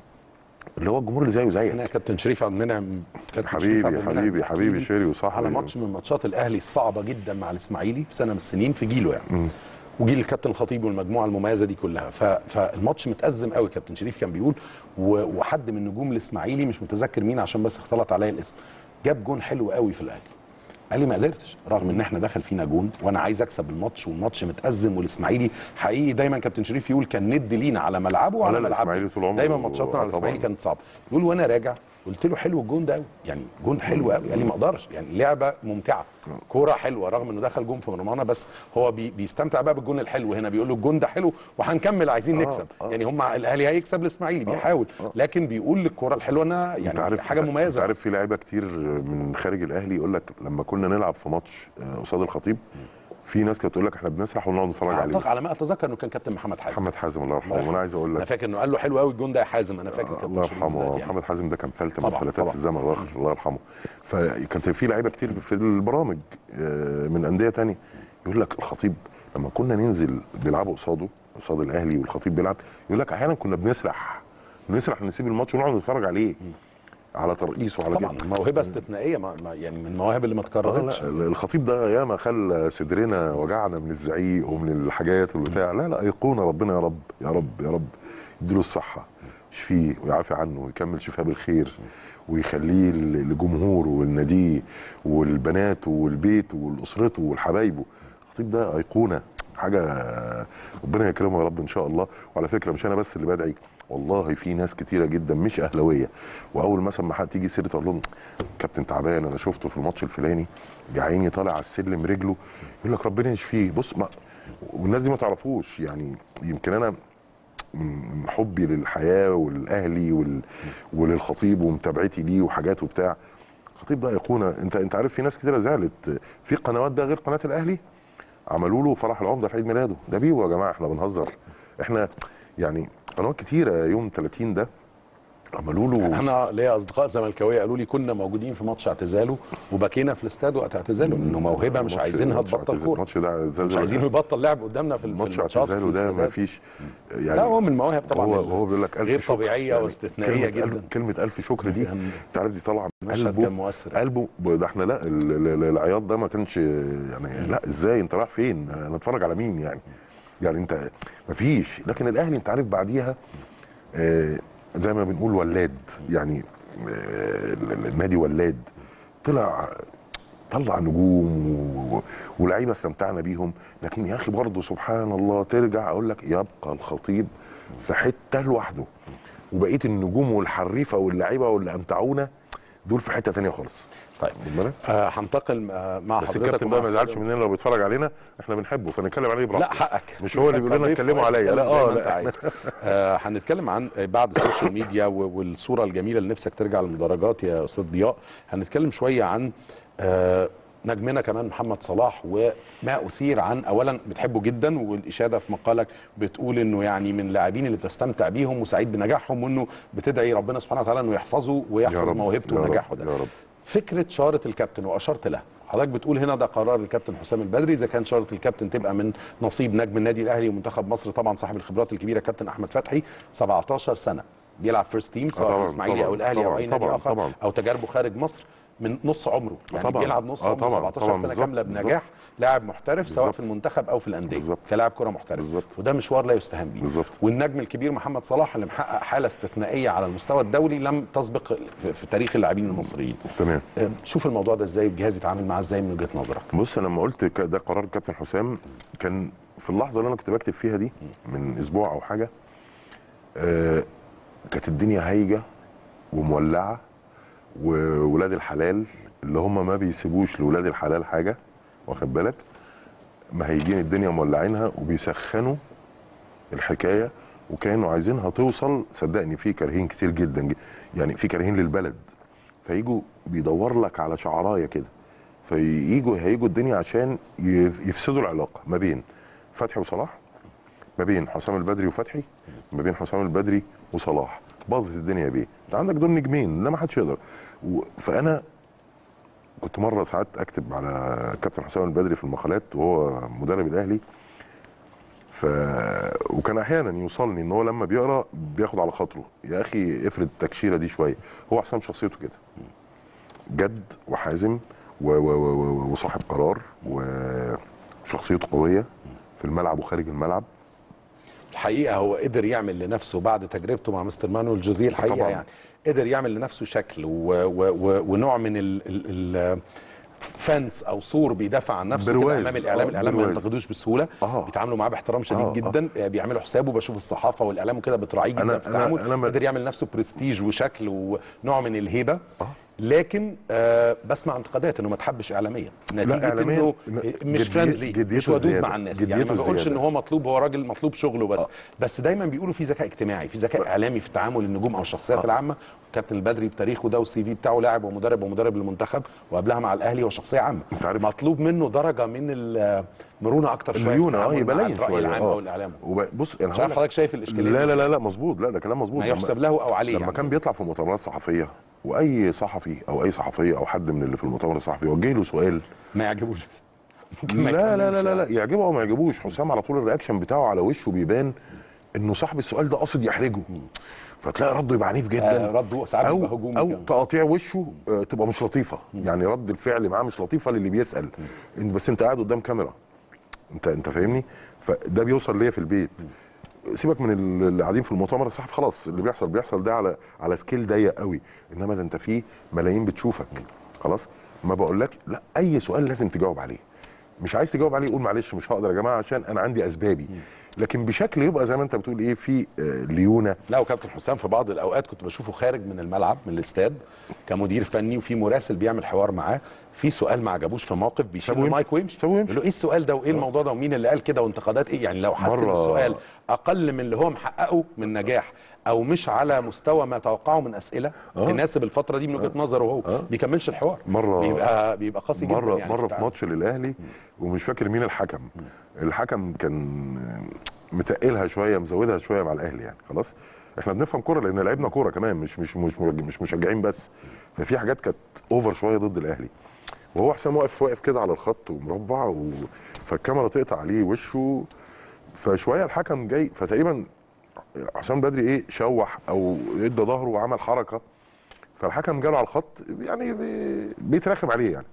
اللي هو الجمهور اللي زيه زيك هنا كابتن شريف عبد المنعم كابتن شريف عبد حبيبي المنعم حبيبي بيحكي حبيبي لي شيري وصاحبي على ماتش من ماتشات الاهلي الصعبه جدا مع الاسماعيلي في سنه من السنين في جيله يعني وجيل الكابتن الخطيب والمجموعه المميزه دي كلها ف... فالماتش متأزم قوي كابتن شريف كان بيقول و... وحد من نجوم الاسماعيلي مش متذكر مين عشان بس اختلط عليا الاسم جاب جون حلو قوي في الاهلي قال لي ما قدرتش رغم ان احنا دخل فينا جون وانا عايز اكسب الماتش والماتش متأزم والاسماعيلي حقيقي دايما كابتن شريف يقول كان ند لينا على ملعبه وعلى لا، لا، ملعبنا الإسماعيلي طول عمره دايما ماتشاتنا على طبعاً. الاسماعيلي كانت صعبه يقول وانا راجع قلت له حلو الجون ده قوي يعني جون حلو قوي قال لي ما اقدرش يعني لعبه ممتعه كوره حلوه رغم انه دخل جون في مرمانا بس هو بي بيستمتع بقى بالجون الحلو هنا بيقول له الجون ده حلو وهنكمل عايزين نكسب آه. يعني هم الاهلي هيكسب الاسماعيلي بيحاول لكن بيقول للكوره الحلوه انها انت يعني عارف حاجه انت مميزه عارف في لعيبه كتير من خارج الاهلي يقول لك لما كنا نلعب في ماتش آه، قصاد الخطيب في ناس كانت تقول لك احنا بنسرح ونقعد نتفرج عليه اعتقد على ما اتذكر انه كان كابتن محمد حازم محمد حازم الله يرحمه الله وانا عايز اقول انا لك فاكر انه قال له حلو قوي الجون ده يا حازم انا فاكر كابتن الله شريف يرحمه بالذات يعني. محمد حازم ده كان فلته من طبعاً، فلتات طبعاً. الزمن الواخر الله يرحمه فكانت في لعيبه كتير في البرامج آه، من انديه تانية يقول لك الخطيب لما كنا ننزل بيلعبوا قصاده قصاد الاهلي والخطيب بيلعب يقول لك احيانا كنا بنسرح بنسرح نسيب الماتش ونقعد نتفرج عليه على ترقيص وعلى طبعا كده. موهبه استثنائيه ما ما- يعني من المواهب اللي ما آه، اتكررتش لا الخطيب ده ياما خلى صدرنا وجعنا من الزعيق ومن الحاجات والبتاع لا لا ايقونه ربنا يا رب يا رب يا رب يديله الصحه يشفيه ويعافي عنه ويكمل شفاه بالخير ويخليه ل- لجمهوره والناديه والبنات والبيت والاسرته والحبايبه الخطيب ده ايقونه حاجه ربنا يكرمه يا رب ان شاء الله وعلى فكره مش انا بس اللي بدعي والله في ناس كتيره جدا مش اهلاويه واول مثلا ما حد تيجي سيره اقول لهم كابتن تعبان انا شفته في الماتش الفلاني يا عيني طالع على السلم رجله يقول لك ربنا يشفيه بص ما والناس دي ما تعرفوش يعني يمكن انا من حبي للحياه والاهلي وال... وللخطيب ومتابعتي ليه وحاجات وبتاع الخطيب ده ايقونه انت انت عارف في ناس كتيره زعلت في قنوات بقى غير قناه الاهلي عملوا له فرح العمده في عيد ميلاده ده بيبو يا جماعه احنا بنهزر احنا يعني قنوات كتيره يوم 30 ده عملوا له انا ليا اصدقاء زملكاويه قالوا لي كنا موجودين في ماتش اعتزاله وبكينا في الاستاد وقت اعتزاله انه موهبه مش الماتش- عايزينها الماتش تبطل اعتزال- كوره الماتش ده اعتزال- مش عايزينه يبطل لعب قدامنا في في الماتش الماتشات اعتزاله في ده ما الاستادات. فيش يعني لا هو من المواهب طبعا هو ال- هو بيقول لك ألف غير شكر. طبيعيه واستثنائيه كلمة جدا ألف كلمة ألف شكر دي يعني أنت عارف دي طالعة من المشهد قلبه كان مؤثر قلبه ده احنا لا ال- ال- ال- العياط ده ما كانش يعني لا ازاي انت رايح فين؟ انا اتفرج على مين يعني؟ يعني انت مفيش لكن الاهلي انت عارف بعديها آه، زي ما بنقول ولاد يعني آه، ال- ال- النادي ولاد طلع طلع نجوم و- ولاعيبه استمتعنا بيهم لكن يا اخي برضه سبحان الله ترجع اقول لك يبقى الخطيب في حته لوحده وبقيه النجوم والحريفه واللعيبه واللي امتعونا دول في حته تانية خالص طيب واخد بالك؟ آه هنتقل آه، مع بس حضرتك الكابتن ومع بقى ما يزعلش السادة. مننا لو بيتفرج علينا احنا بنحبه فنتكلم عليه براحته لا حقك مش هو اللي بيقول لنا كضيف اتكلموا حضرتك عليا. لا، اتكلم زي آه، ما لا، انت إحنا- عايز آه هنتكلم عن بعد السوشيال ميديا و- والصوره الجميله اللي نفسك ترجع للمدرجات يا استاذ ضياء هنتكلم شويه عن آه نجمنا كمان محمد صلاح وما اثير عن اولا بتحبه جدا والاشاده في مقالك بتقول انه يعني من اللاعبين اللي بتستمتع بيهم وسعيد بنجاحهم وانه بتدعي ربنا سبحانه وتعالى انه يحفظه يا ويحفظ رب، موهبته يا رب، ونجاحه ده يا رب. فكره شاره الكابتن واشرت لها حضرتك بتقول هنا ده قرار الكابتن حسام البدري اذا كان شاره الكابتن تبقى من نصيب نجم النادي الاهلي ومنتخب مصر طبعا صاحب الخبرات الكبيره كابتن احمد فتحي 17 سنه بيلعب فيرست تيم سواء في طبعاً، الاسماعيلي طبعاً، او الاهلي او طبعاً، اي نادي طبعاً، اخر طبعاً. او تجاربه خارج مصر من نص عمره يعني طبعاً. بيلعب نص آه، عمره طبعاً، 17 طبعاً، سنه بالظبط، كامله بنجاح لاعب محترف سواء بالظبط. في المنتخب او في الانديه بالظبط. كلاعب كره محترف بالظبط. وده مشوار لا يستهان به بالظبط. والنجم الكبير محمد صلاح اللي محقق حاله استثنائيه على المستوى الدولي لم تسبق في, في تاريخ اللاعبين المصريين تمام آه، شوف الموضوع ده ازاي والجهاز يتعامل معاه ازاي من وجهه نظرك بص انا لما قلت ك- ده قرار الكابتن حسام كان في اللحظه اللي انا كنت بكتب فيها دي من اسبوع او حاجه آه كانت الدنيا هايجه ومولعه وولاد الحلال اللي هم ما بيسيبوش لولاد الحلال حاجه واخد بالك مهيجين الدنيا مولعينها وبيسخنوا الحكايه وكانوا عايزينها توصل صدقني في كارهين كتير جدا ج- يعني في كارهين للبلد فيجوا بيدور لك على شعرايه كده فييجوا هيجوا الدنيا عشان يف- يفسدوا العلاقه ما بين فتحي وصلاح ما بين حسام البدري وفتحي ما بين حسام البدري وصلاح باظت الدنيا بيه انت عندك دول نجمين ده ما حدش يقدر و... فانا كنت مره ساعات اكتب على كابتن حسام البدري في المقالات وهو مدرب الاهلي ف وكان احيانا يوصلني ان هو لما بيقرا بياخد على خاطره يا اخي افرد التكشيره دي شويه هو حسام شخصيته كده جد وحازم و... و... و... و... وصاحب قرار وشخصيته قويه في الملعب وخارج الملعب الحقيقه هو قدر يعمل لنفسه بعد تجربته مع مستر مانويل جوزيه الحقيقه طبعاً. يعني قدر يعمل لنفسه شكل و و و ونوع من ال ال ال فانس او سور بيدافع عن نفسه كده برواز. امام الاعلام آه، الاعلام ما برواز. ينتقدوش بسهوله آه. بيتعاملوا معاه باحترام شديد آه، آه. جدا آه. بيعملوا حسابه بشوف الصحافه والاعلام وكده بتراعيه جدا أنا- في أنا- التعامل أنا ما- قدر يعمل لنفسه برستيج وشكل ونوع من الهيبه آه. لكن آه بسمع انتقادات انه ما تحبش اعلاميا نتيجه إعلامياً انه لا، مش جدية- فريندلي جديته مش ودود الزيادة. مع الناس يعني ما جديته بقولش ان الزيادة. هو مطلوب هو راجل مطلوب شغله بس بس دايما بيقولوا في ذكاء اجتماعي في ذكاء اعلامي في تعامل النجوم او الشخصيات العامه كابتن البدري بتاريخه ده والسي في بتاعه لاعب ومدرب ومدرب للمنتخب وقبلها مع الاهلي هو شخصيه عامه أنت عارف- مطلوب منه درجه من المرونه اكتر شويه في الليونه اه التعامل يبقى مع لين الراي شويه العام آه. او الاعلام وب- بص انا مش عارف هقول لك- حضرتك شايف الاشكاليه لا دي لا إزاي؟ لا لا مظبوط لا ده كلام مظبوط ما لما- يحسب له او عليه لما يعني. كان بيطلع في مؤتمرات صحفيه واي صحفي او اي صحفيه او حد من اللي في المؤتمر الصحفي يوجه له سؤال ما يعجبوش ممكن ما لا لا لا يكملش لا, لا يعني. يعجبه او ما يعجبوش حسام على طول الرياكشن بتاعه على وشه بيبان انه صاحب السؤال ده قاصد يحرجه فتلاقي رده يبقى عنيف جدا آه، رده ساعات بيبقى او هجومي او كمان. تقاطيع وشه آه، تبقى مش لطيفه يعني رد الفعل معاه مش لطيفه للي بيسال إن- بس انت قاعد قدام كاميرا انت انت فاهمني فده بيوصل ليا في البيت سيبك من ال- اللي قاعدين في المؤتمر الصحفي خلاص اللي بيحصل بيحصل ده على على سكيل ضيق قوي انما ده انت فيه ملايين بتشوفك خلاص ما بقولك لا اي سؤال لازم تجاوب عليه مش عايز تجاوب عليه قول معلش مش هقدر يا جماعه عشان انا عندي اسبابي لكن بشكل يبقى زي ما انت بتقول ايه في آه، ليونه لا وكابتن حسام في بعض الاوقات كنت بشوفه خارج من الملعب من الاستاد كمدير فني وفي مراسل بيعمل حوار معاه في سؤال ما عجبوش في موقف بيشيل سابه يمشي. المايك ويمشي سابه يمشي. يقول له ايه السؤال ده وايه الموضوع ده ومين اللي قال كده وانتقادات ايه يعني لو حس ان مرة- السؤال اقل من اللي هو محققه من نجاح او مش على مستوى ما توقعه من اسئله آه. تناسب الفتره دي من وجهه نظره هو آه. بيكملش الحوار مرة- بيبقى بيبقى قاسي جدا مره يعني مره في التعامل. ماتش للاهلي ومش فاكر مين الحكم الحكم كان متقلها شويه مزودها شويه مع الاهلي يعني خلاص احنا بنفهم كوره لان لعبنا كوره كمان مش مش مش مش مشجعين بس ففي حاجات كانت اوفر شويه ضد الاهلي وهو حسام واقف واقف كده على الخط ومربع و... فالكاميرا تقطع عليه وشه فشويه الحكم جاي فتقريبا حسام بدري ايه شوح او ادى ظهره وعمل حركه فالحكم جاله على الخط يعني بي- بيترخم عليه يعني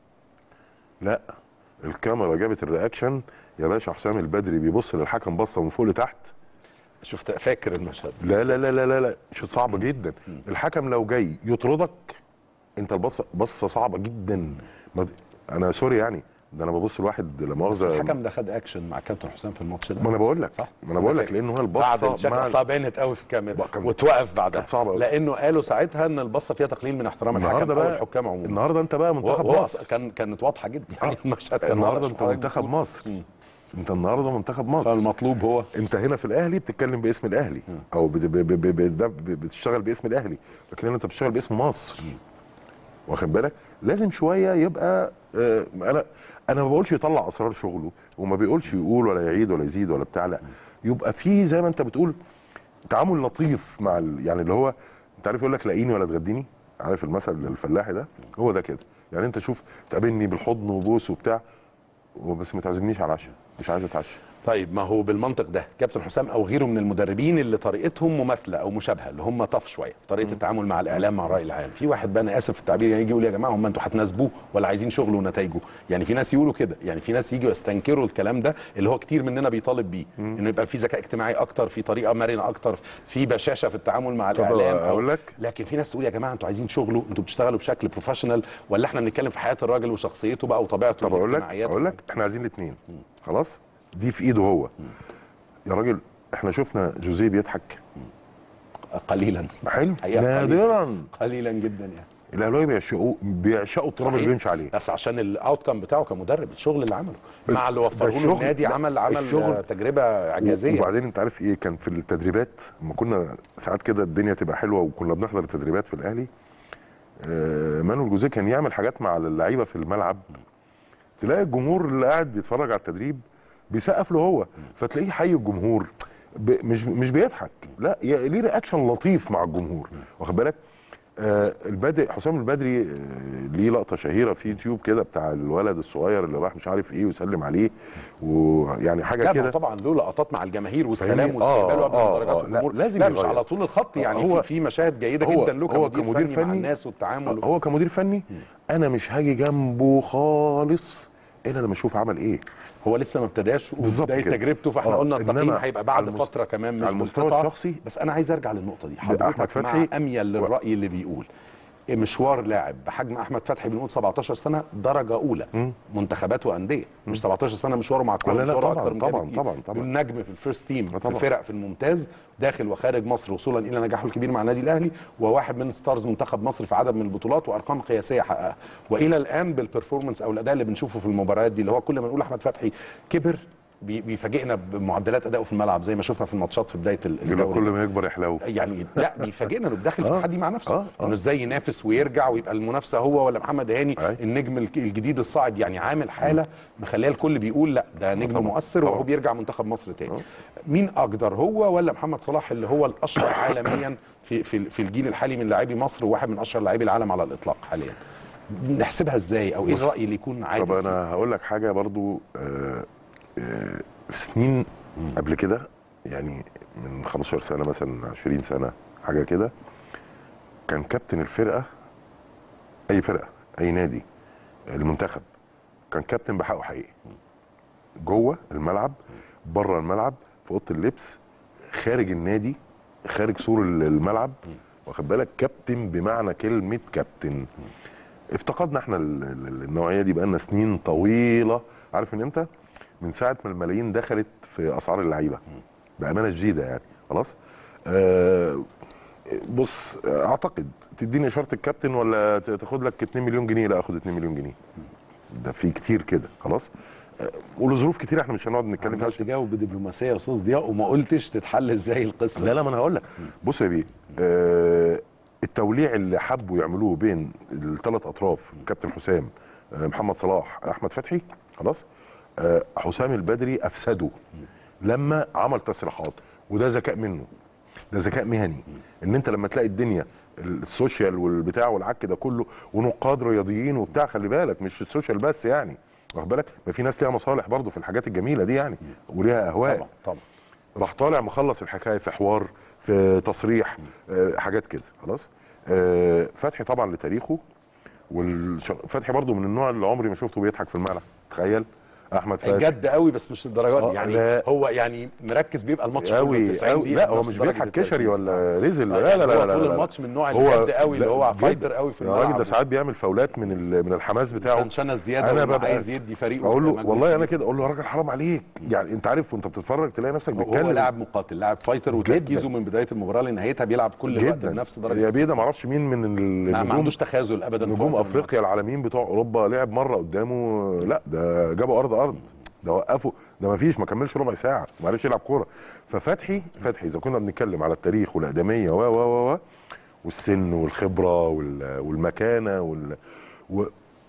لا الكاميرا جابت الرياكشن يا باشا حسام البدري بيبص للحكم بصه من فوق لتحت شفت فاكر المشهد لا لا لا لا لا, لا. شيء صعب جدا الحكم لو جاي يطردك انت البصه بصه صعبه جدا ما- انا سوري يعني ده انا ببص لواحد لا بس مؤاخذه الحكم ده خد اكشن مع كابتن حسام في الماتش ده ما انا بقول لك صح ما انا بقول لك فاكر. لانه هي بعد البصه الشكل مع اصلا بانت قوي في الكاميرا بقى كان- وتوقف بعدها كانت صعبة أوي. لانه قالوا ساعتها ان البصه فيها تقليل من احترام الحكم النهارده او بقى الحكام عموما النهارده انت بقى منتخب وهو مصر أصلاً كان كانت واضحه جدا يعني المشهد كان النهارده واضح انت حضرتك منتخب بتقول. مصر انت النهارده منتخب مصر فالمطلوب هو انت هنا في الاهلي بتتكلم باسم الاهلي او بت- ب- ب- ب- ب- ده ب- بتشتغل باسم الاهلي لكن هنا انت بتشتغل باسم مصر واخد بالك لازم شويه يبقى آه انا انا ما بقولش يطلع اسرار شغله وما بيقولش يقول ولا يعيد ولا يزيد ولا بتاع لا يبقى في زي ما انت بتقول تعامل لطيف مع ال... يعني اللي هو انت عارف يقول لك لاقيني ولا تغديني عارف المثل الفلاحي ده هو ده كده يعني انت شوف تقابلني بالحضن وبوس وبتاع وبس ما تعزمنيش على العشاء مش عايز اتعشى طيب ما هو بالمنطق ده كابتن حسام او غيره من المدربين اللي طريقتهم مماثله او مشابهه اللي هم طف شويه في طريقه التعامل مع الاعلام مع الراي العام في واحد بقى انا اسف في التعبير يعني يجي يقول يا جماعه هم انتوا هتناسبوه ولا عايزين شغله ونتائجه يعني في ناس يقولوا كده يعني في ناس يجوا يستنكروا الكلام ده اللي هو كتير مننا بيطالب بيه انه يبقى في ذكاء اجتماعي اكتر في طريقه مرنه اكتر في بشاشه في التعامل مع طب الاعلام أو- أقول لك؟ لكن في ناس تقول يا جماعه انتوا عايزين شغله انتوا بتشتغلوا بشكل بروفيشنال ولا احنا بنتكلم في حياه الراجل وشخصيته بقى وطبيعته طب اقول لك والاجتماعيات اقول لك احنا عايزين الاثنين خلاص دي في ايده هو يا راجل احنا شفنا جوزيه بيضحك قليلا حلو حقيقة نادرا قليلا جدا يعني الاهلاويه بيعشقوا بيعشقوا التراب اللي صحيح. بيمشي عليه بس عشان الاوت كام بتاعه كمدرب الشغل اللي عمله مع اللي وفره له الشغل- النادي لا، عمل عمل الشغل- آه، تجربه اعجازيه وبعدين انت عارف ايه كان في التدريبات لما كنا ساعات كده الدنيا تبقى حلوه وكنا بنحضر التدريبات في الاهلي آه، مانويل جوزيه كان يعمل حاجات مع اللعيبه في الملعب تلاقي الجمهور اللي قاعد بيتفرج على التدريب بيسقف له هو فتلاقيه حي الجمهور ب- مش مش بيضحك لا ي- ليه رياكشن لطيف مع الجمهور واخد بالك آه البدري حسام البدري آه ليه لقطه شهيره في يوتيوب كده بتاع الولد الصغير اللي راح مش عارف ايه ويسلم عليه ويعني حاجه لا ما هو كده طبعا له لقطات مع الجماهير والسلام فاهمني؟ واستقباله آه، قبل آه، مدرجات آه، لا، الجمهور لازم لا مش يغير. على طول الخط يعني هو- في في مشاهد جيده هو- جدا له هو كمدير, كمدير فني, مع فني- الناس والتعامل هو كمدير فني انا مش هاجي جنبه خالص الا لما اشوف عمل ايه هو لسه ما ابتداش بالظبط وبدايه كده. تجربته فاحنا آه، قلنا إنما التقييم هيبقى بعد على المست- فتره كمان مش على المستوى بالقطعة. الشخصي بس انا عايز ارجع للنقطه دي أحمد حضرتك مع فتحي اميل للراي اللي بيقول مشوار لاعب بحجم احمد فتحي بنقول 17 سنه درجه اولى منتخبات وانديه مش 17 سنه مشواره مع الكوره لا، لا، مشواره طبعاً، اكتر من كده طبعاً، بكتير. طبعاً، طبعاً. دول نجم في الفيرست تيم في طبعاً. فرق في الممتاز داخل وخارج مصر وصولا الى نجاحه الكبير مع النادي الاهلي وواحد من ستارز منتخب مصر في عدد من البطولات وارقام قياسيه حققها والى الان بالبرفورمانس او الاداء اللي بنشوفه في المباريات دي اللي هو كل ما نقول احمد فتحي كبر بي- بيفاجئنا بمعدلات ادائه في الملعب زي ما شفنا في الماتشات في بدايه ال- يقول لك كل الدوري ما يكبر يحلو يعني لا بيفاجئنا انه داخل في آه. تحدي مع نفسه آه، آه. انه ازاي ينافس ويرجع ويبقى المنافسه هو ولا محمد هاني أي. النجم الك- الجديد الصاعد يعني عامل حاله مخليه الكل بيقول لا ده نجم طبعاً، مؤثر طبعاً. وهو بيرجع منتخب مصر تاني مين اقدر هو ولا محمد صلاح اللي هو الاشهر عالميا في في في الجيل الحالي من لاعبي مصر وواحد من اشهر لاعبي العالم على الاطلاق حاليا نحسبها ازاي او ايه بص، الراي اللي يكون عادي طب فيه؟ انا هقول لك حاجه برضو آه، آه، في سنين قبل كده يعني من 15 سنه مثلا 20 سنه حاجه كده كان كابتن الفرقه اي فرقه اي نادي المنتخب كان كابتن بحقه حقيقي جوه الملعب بره الملعب في اوضه اللبس خارج النادي خارج سور الملعب واخد بالك كابتن بمعنى كلمه كابتن افتقدنا احنا ال- ال- النوعيه دي بقالنا سنين طويله عارف من امتى؟ من ساعه ما الملايين دخلت في اسعار اللعيبه بامانه شديده يعني خلاص آه بص اعتقد تديني اشاره الكابتن ولا ت- تاخد لك 2 مليون جنيه لا اخد 2 مليون جنيه ده في كتير كده خلاص آه ولظروف كتير احنا مش هنقعد نتكلم فيها عمال تجاوب بدبلوماسيه يا استاذ ضياء وما قلتش تتحل ازاي القصه لا لا ما انا هقول لك بص يا بيه آه التوليع اللي حبوا يعملوه بين الثلاث اطراف كابتن حسام آه محمد صلاح احمد فتحي خلاص آه حسام البدري افسده لما عمل تصريحات وده ذكاء منه ده ذكاء مهني ان انت لما تلاقي الدنيا السوشيال والبتاع والعك ده كله ونقاد رياضيين وبتاع خلي بالك مش السوشيال بس يعني واخد بالك ما في ناس ليها مصالح برضه في الحاجات الجميله دي يعني وليها اهواء طبعا طبعا راح طالع مخلص الحكايه في حوار في تصريح آه، حاجات كده خلاص آه، فتحي طبعا لتاريخه والفتحي برضو من النوع اللي عمري ما شفته بيضحك في الملعب تخيل احمد فتحي جد قوي بس مش للدرجات آه، دي يعني لا. هو يعني مركز بيبقى الماتش كله قوي 90 قوي دقيقه لا هو بنفس مش درجة بيضحك التركيز. كشري ولا رزل آه، لا يعني لا لا هو لا طول لا. الماتش من النوع هو- الجد قوي اللي لا، هو جد. فايتر قوي في يا راجل الملعب ده ساعات بيعمل فاولات من ال- من الحماس بتاعه تنشنه زياده انا انا ببقى عايز يدي فريقه اقول له مجهود والله انا كبير. كده اقول له يا راجل حرام عليك يعني انت عارف وانت بتتفرج تلاقي نفسك هو بتتكلم لاعب مقاتل لاعب فايتر وتركيزه من بدايه المباراه لنهايتها بيلعب كل الوقت جدا بنفس يا درجه بيه ده ما اعرفش مين من ال- ما, ما النجوم عندوش تخاذل ابدا في نجوم وقت افريقيا العالميين بتوع اوروبا لعب مره قدامه لا ده جابوا ارض ارض ده وقفوا ده ما فيش ما كملش ربع ساعه ما عرفش يلعب كوره ففتحي فتحي اذا كنا بنتكلم على التاريخ والاقدميه و و و و والسن والخبره وال- والمكانه وال و-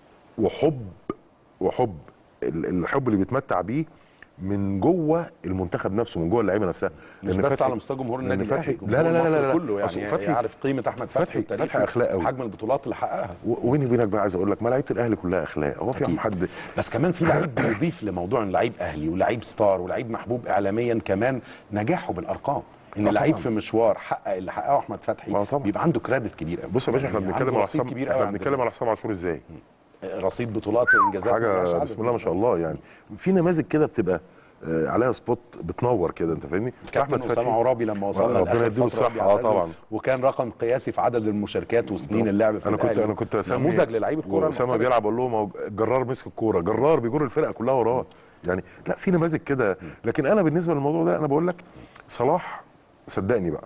وحب وحب ال- الحب اللي بيتمتع بيه من جوه المنتخب نفسه من جوه اللعيبه نفسها مش لأن بس فتحي- على مستوى جمهور لأن النادي فتحي- الاهلي لا لا لا جمهور لا مصر لا. كله أصل يعني فتحي- يعرف قيمه احمد فتحي فتحي- وتاريخه فتحي أخلاق أوي. وحجم البطولات اللي حققها و- وبيني وبينك بقى عايز اقول لك ما لعيبه الاهلي كلها اخلاق هو في أكيد. حد بس كمان في لعيب بيضيف لموضوع ان لعيب اهلي ولعيب ستار ولعيب محبوب اعلاميا كمان نجاحه بالارقام ان آه لعيب طبعاً. في مشوار حقق اللي حققه احمد فتحي آه طبعاً. بيبقى عنده كريدت كبير قوي بص يا باشا احنا يعني بنتكلم عنده على رصيد حسام كبير قوي احنا عند بنتكلم على الناس. حسام عاشور ازاي رصيد بطولات وانجازات ملهاش حاجه عدد. بسم الله ما شاء الله يعني في نماذج كده بتبقى آه، عليها سبوت بتنور كده انت فاهمني كابتن اسامه عرابي لما وصلنا ربنا لاخر يديله فتره الصحة، آه بيعتزل، طبعاً. وكان رقم قياسي في عدد المشاركات وسنين اللعب في انا كنت الأهلي. انا كنت اسامي نموذج للعيب الكوره اسامه المحترف. بيلعب اقول لهم أهو جرار مسك الكوره جرار بيجر الفرقه كلها وراه يعني لا في نماذج كده لكن انا بالنسبه للموضوع ده انا بقول لك صلاح صدقني بقى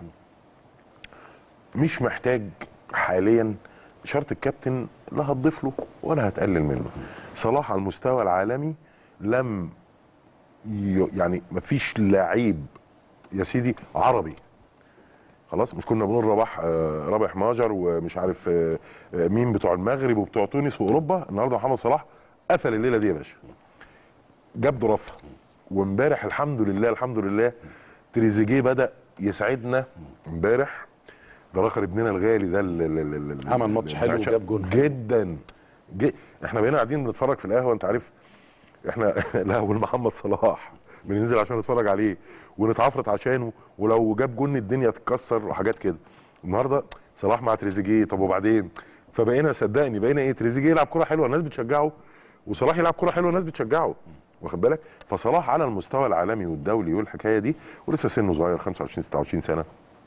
مش محتاج حاليا شرط الكابتن لا هتضيف له ولا هتقلل منه صلاح على المستوى العالمي لم ي- يعني مفيش لعيب يا سيدي عربي خلاص مش كنا بنقول رباح آه، رابح ماجر ومش عارف آه، آه، مين بتوع المغرب وبتوع تونس واوروبا النهارده محمد صلاح قفل الليله دي يا باشا جاب ضرفها وامبارح الحمد لله الحمد لله تريزيجيه بدا يسعدنا امبارح ده راخر ابننا الغالي ده ال- ال- ال- ال- عمل ماتش حلو العشاء. وجاب جون. جدا جي. احنا بقينا قاعدين بنتفرج في القهوه انت عارف احنا لا محمد صلاح بننزل عشان نتفرج عليه ونتعفرت عشانه ولو جاب جون الدنيا تتكسر وحاجات كده النهارده صلاح مع تريزيجيه طب وبعدين فبقينا صدقني بقينا ايه تريزيجيه يلعب كره حلوه الناس بتشجعه وصلاح يلعب كره حلوه الناس بتشجعه واخد بالك فصلاح على المستوى العالمي والدولي والحكايه دي ولسه سنه صغير 25 26 سنه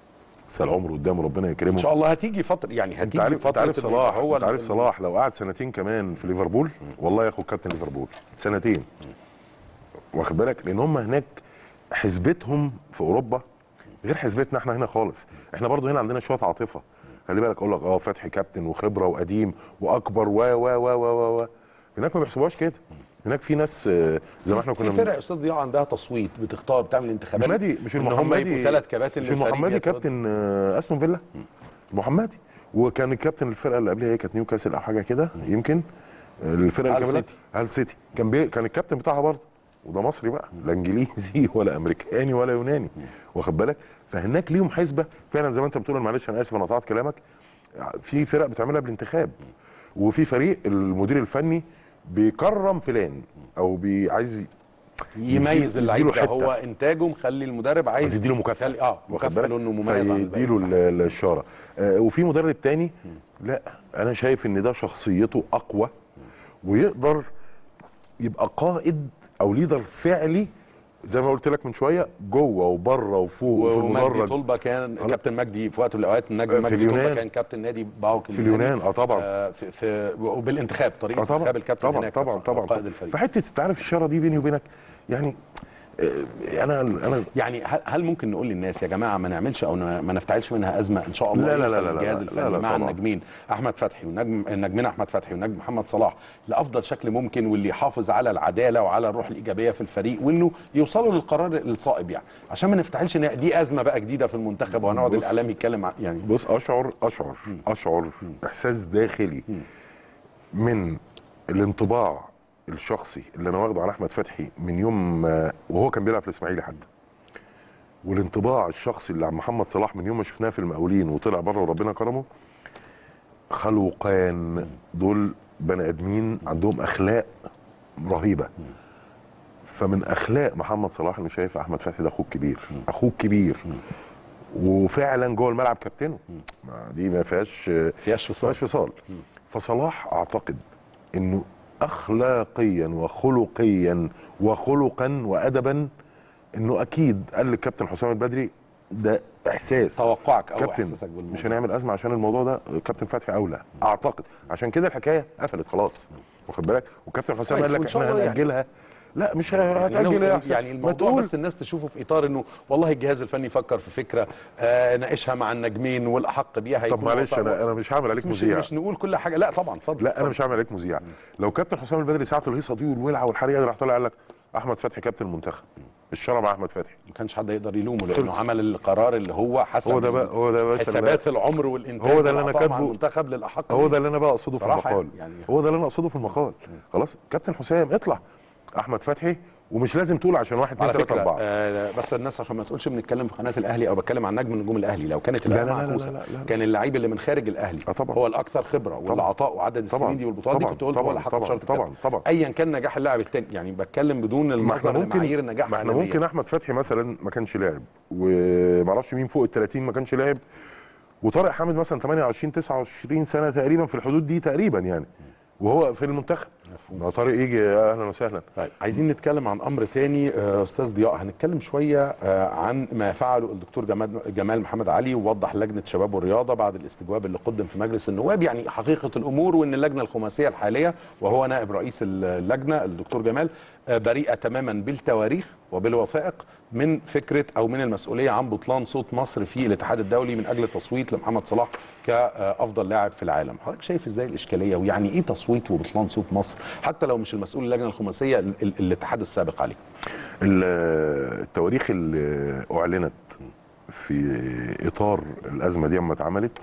لسه العمر قدامه ربنا يكرمه ان شاء الله هتيجي فتره يعني انت هتيجي عارف انت فتره عارف إنه يبقى صلاح هو انت عارف ال- صلاح لو قعد سنتين كمان في ليفربول والله ياخد كابتن ليفربول سنتين واخد بالك لان هم هناك حسبتهم في اوروبا غير حسبتنا احنا هنا خالص احنا برضو هنا عندنا شويه عاطفه خلي بالك اقول لك اه فتحي كابتن وخبره وقديم واكبر و و و و و و هناك ما بيحسبوهاش كده هناك في ناس آه، زي ما احنا كنا في بن- فرق يا استاذ ضياء عندها تصويت بتختار بتعمل انتخابات مش نادي مش ان هم المحمدي يبقوا ثلاث كباتن مش للفريق المحمدي يتوضوا. كابتن آه، استون فيلا المحمدي وكان الكابتن الفرقه اللي قبلها هي كانت نيوكاسل او حاجه كده يمكن آه، الفرقه هال اللي سيتي. هال سيتي كان بي... كان الكابتن بتاعها برضه وده مصري بقى لا انجليزي ولا امريكاني ولا يوناني واخد بالك فهناك ليهم حسبه فعلا زي ما انت بتقول معلش انا اسف انا قطعت كلامك في فرق بتعملها بالانتخاب وفي فريق المدير الفني بيكرم فلان او بي عايز يميز اللعيب يديله ده حتة. هو انتاجه مخلي المدرب عايز عايز يديله مكافاه يخلي- اه واخد مكافاه بالك؟ لانه مميز عن الباقي. فيديله ال- الاشاره آه وفي مدرب تاني لا انا شايف ان ده شخصيته اقوى ويقدر يبقى قائد او ليدر فعلي زي ما قلت لك من شويه جوه وبره وفوق وفي ومجدي المدرج طلبه كان خلاص. كابتن مجدي في وقت من الاوقات النجم في مجدي طلبه اليونان. كان كابتن نادي باوك في اليونان اه طبعا آه في, في وبالانتخاب طريقه اه طبعا انتخاب الكابتن طبعا هناك طبعا طبعا قائد الفريق فحته انت عارف الشاره دي بيني وبينك يعني آه، انا انا يعني هل, هل ممكن نقول للناس يا جماعه ما نعملش او ن- ما نفتعلش منها ازمه ان شاء الله لا لا يوصل لا لا الجهاز لا الفني لا لا مع طبعا. النجمين احمد فتحي والنجم النجمين احمد فتحي والنجم محمد صلاح لافضل شكل ممكن واللي يحافظ على العداله وعلى الروح الايجابيه في الفريق وانه يوصلوا للقرار الصائب يعني عشان ما نفتعلش ان دي ازمه بقى جديده في المنتخب وهنقعد بص. الاعلام يتكلم عن- يعني بص اشعر اشعر اشعر احساس داخلي من الانطباع الشخصي اللي انا واخده عن احمد فتحي من يوم ما- وهو كان بيلعب في الاسماعيلي حتى والانطباع الشخصي اللي عن محمد صلاح من يوم ما شفناه في المقاولين وطلع بره وربنا كرمه خلوقان دول بني ادمين عندهم اخلاق رهيبه فمن اخلاق محمد صلاح انا شايف احمد فتحي ده اخوك كبير اخوك كبير وفعلا جوه الملعب كابتنه ما دي ما فيهاش فيهاش ما فصال فيهاش فصال فصلاح اعتقد انه اخلاقيا وخلقيا وخلقا وادبا انه اكيد قال للكابتن حسام البدري ده احساس توقعك او كابتن احساسك بالموضوع مش هنعمل ازمه عشان الموضوع ده كابتن فتحي اولى اعتقد عشان كده الحكايه قفلت خلاص واخد بالك وكابتن حسام كويس، قال لك وإن شاء احنا الله يعني. هنأجلها لا مش ه- يعني, هتأجل ايه أنا- احسن يعني ما الموضوع تقول بس الناس تشوفه في اطار انه والله الجهاز الفني فكر في فكره آه ناقشها مع النجمين والاحق بيها طب هيكون معلش وسط- انا انا مش هعمل عليك بس مش مذيع مش نقول كل حاجه لا طبعا اتفضل لا انا اتفضل. مش هعمل عليك مذيع لو كابتن حسام البدري ساعه الهيصه دي والولعه والحريقه دي راح طالع قال لك احمد فتحي كابتن المنتخب الشرع مع احمد فتحي ما كانش حد يقدر يلومه لانه عمل القرار اللي هو حسب هو ده بقى هو ده يا باشا حسابات العمر والانتاج هو ده اللي أنا والعطاء مع كاتبه. المنتخب للاحق هو بيه. ده اللي انا بقى اقصده في صراحة المقال يعني- هو ده اللي انا اقصده في المقال خلاص كابتن حسام اطلع احمد فتحي ومش لازم تقول عشان واحد اثنين على ثلاثه فكره اربعه آه بس الناس عشان ما تقولش بنتكلم في قناه الاهلي او بتكلم عن نجم من نجوم الاهلي لو كانت لا، الأهلي لا، لا، معكوسه لا، لا، لا. كان اللعيب اللي من خارج الاهلي آه، طبعا. هو الاكثر خبره والعطاء وعدد السنين طبعا. دي والبطولات دي طبعا. كنت قلت هو طبعا. اللي حط طبعا. شرط طبعا. الكابتن. طبعا. ايا كان نجاح اللاعب التاني يعني بتكلم بدون ما النظر احنا ممكن لمعايير النجاح ما احنا العالمية. ممكن احمد فتحي مثلا ما كانش لاعب ومعرفش مين فوق ال 30 ما كانش لاعب وطارق حامد مثلا 28 29 سنه تقريبا في الحدود دي تقريبا يعني وهو في المنتخب ما طارق يجي اهلا وسهلا طيب عايزين نتكلم عن امر تاني آه، استاذ ضياء هنتكلم شويه آه، عن ما فعله الدكتور جمال جمال محمد علي ووضح لجنه شباب والرياضه بعد الاستجواب اللي قدم في مجلس النواب يعني حقيقه الامور وان اللجنه الخماسيه الحاليه وهو نائب رئيس اللجنه الدكتور جمال آه، بريئه تماما بالتواريخ وبالوثائق من فكره او من المسؤوليه عن بطلان صوت مصر في الاتحاد الدولي من اجل التصويت لمحمد صلاح كافضل لاعب في العالم حضرتك شايف ازاي الاشكاليه ويعني ايه تصويت وبطلان صوت مصر حتى لو مش المسؤول اللجنه الخماسيه ال- ال- الاتحاد السابق عليه ال- التواريخ اللي اعلنت في اطار الازمه دي اما اتعملت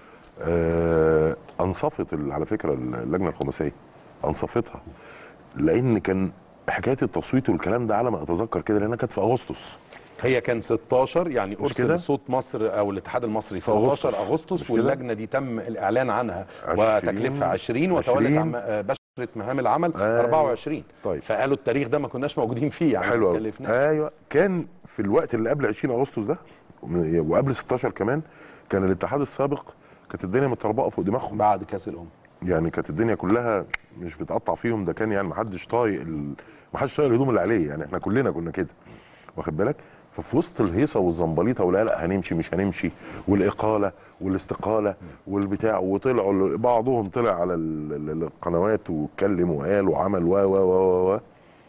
آه انصفت ال- على فكره اللجنه الخماسيه انصفتها لان كان حكايه التصويت والكلام ده على ما اتذكر كده لانها كانت في اغسطس هي كان 16 يعني ارسل كده؟ صوت مصر او الاتحاد المصري في أغسطس. 16 اغسطس مش كده؟ واللجنه دي تم الاعلان عنها 20 وتكلفها 20 وتولت 20 عم- آه، بشره مهام العمل أيوة. 24 طيب. فقالوا التاريخ ده ما كناش موجودين فيه يعني حلو ما قوي اتكلفناش ايوه كان في الوقت اللي قبل 20 اغسطس ده وقبل 16 كمان كان الاتحاد السابق كانت الدنيا متطربقه فوق دماغهم بعد كاس الامم يعني كانت الدنيا كلها مش بتقطع فيهم ده كان يعني محدش طايق ال... محدش طايق الهدوم اللي عليه يعني احنا كلنا كنا كده واخد بالك ففي وسط الهيصه والزنبليطه ولا لا هنمشي مش هنمشي والاقاله والاستقاله والبتاع وطلعوا ال- بعضهم طلع على ال- ال- القنوات واتكلم وقال وعمل و و و و و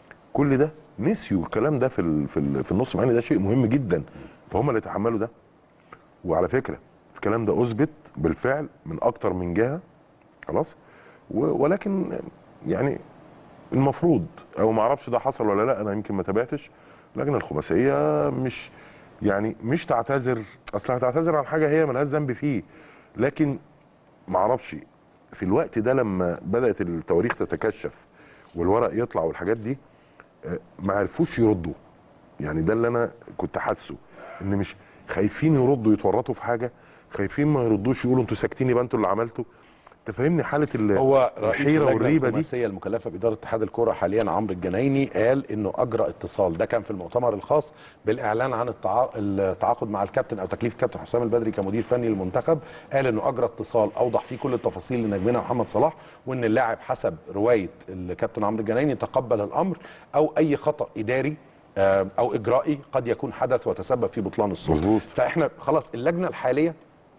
كل ده نسيوا الكلام ده في ال- في ال- في النص مع ان ده شيء مهم جدا فهم اللي يتحملوا ده وعلى فكره الكلام ده اثبت بالفعل من اكتر من جهه خلاص و- ولكن يعني المفروض او ما اعرفش ده حصل ولا لا انا يمكن ما تابعتش اللجنه الخماسيه مش يعني مش تعتذر اصل هتعتذر عن حاجه هي ملهاش ذنب فيه لكن ما اعرفش في الوقت ده لما بدات التواريخ تتكشف والورق يطلع والحاجات دي آه، ما عرفوش يردوا يعني ده اللي انا كنت حاسه ان مش خايفين يردوا يتورطوا في حاجه خايفين ما يردوش يقولوا انتوا ساكتين يبقى انتوا اللي عملتوا انت فاهمني حاله ال- هو رئيس الحيره اللجنه والريبه دي الخماسيه المكلفه باداره اتحاد الكره حاليا عمرو الجنايني قال انه اجرى اتصال ده كان في المؤتمر الخاص بالاعلان عن التعا- التعاقد مع الكابتن او تكليف الكابتن حسام البدري كمدير فني للمنتخب قال انه اجرى اتصال اوضح فيه كل التفاصيل لنجمنا محمد صلاح وان اللاعب حسب روايه الكابتن عمرو الجنايني تقبل الامر او اي خطا اداري آه، او اجرائي قد يكون حدث وتسبب في بطلان الصوره مظبوط. فاحنا خلاص اللجنه الحاليه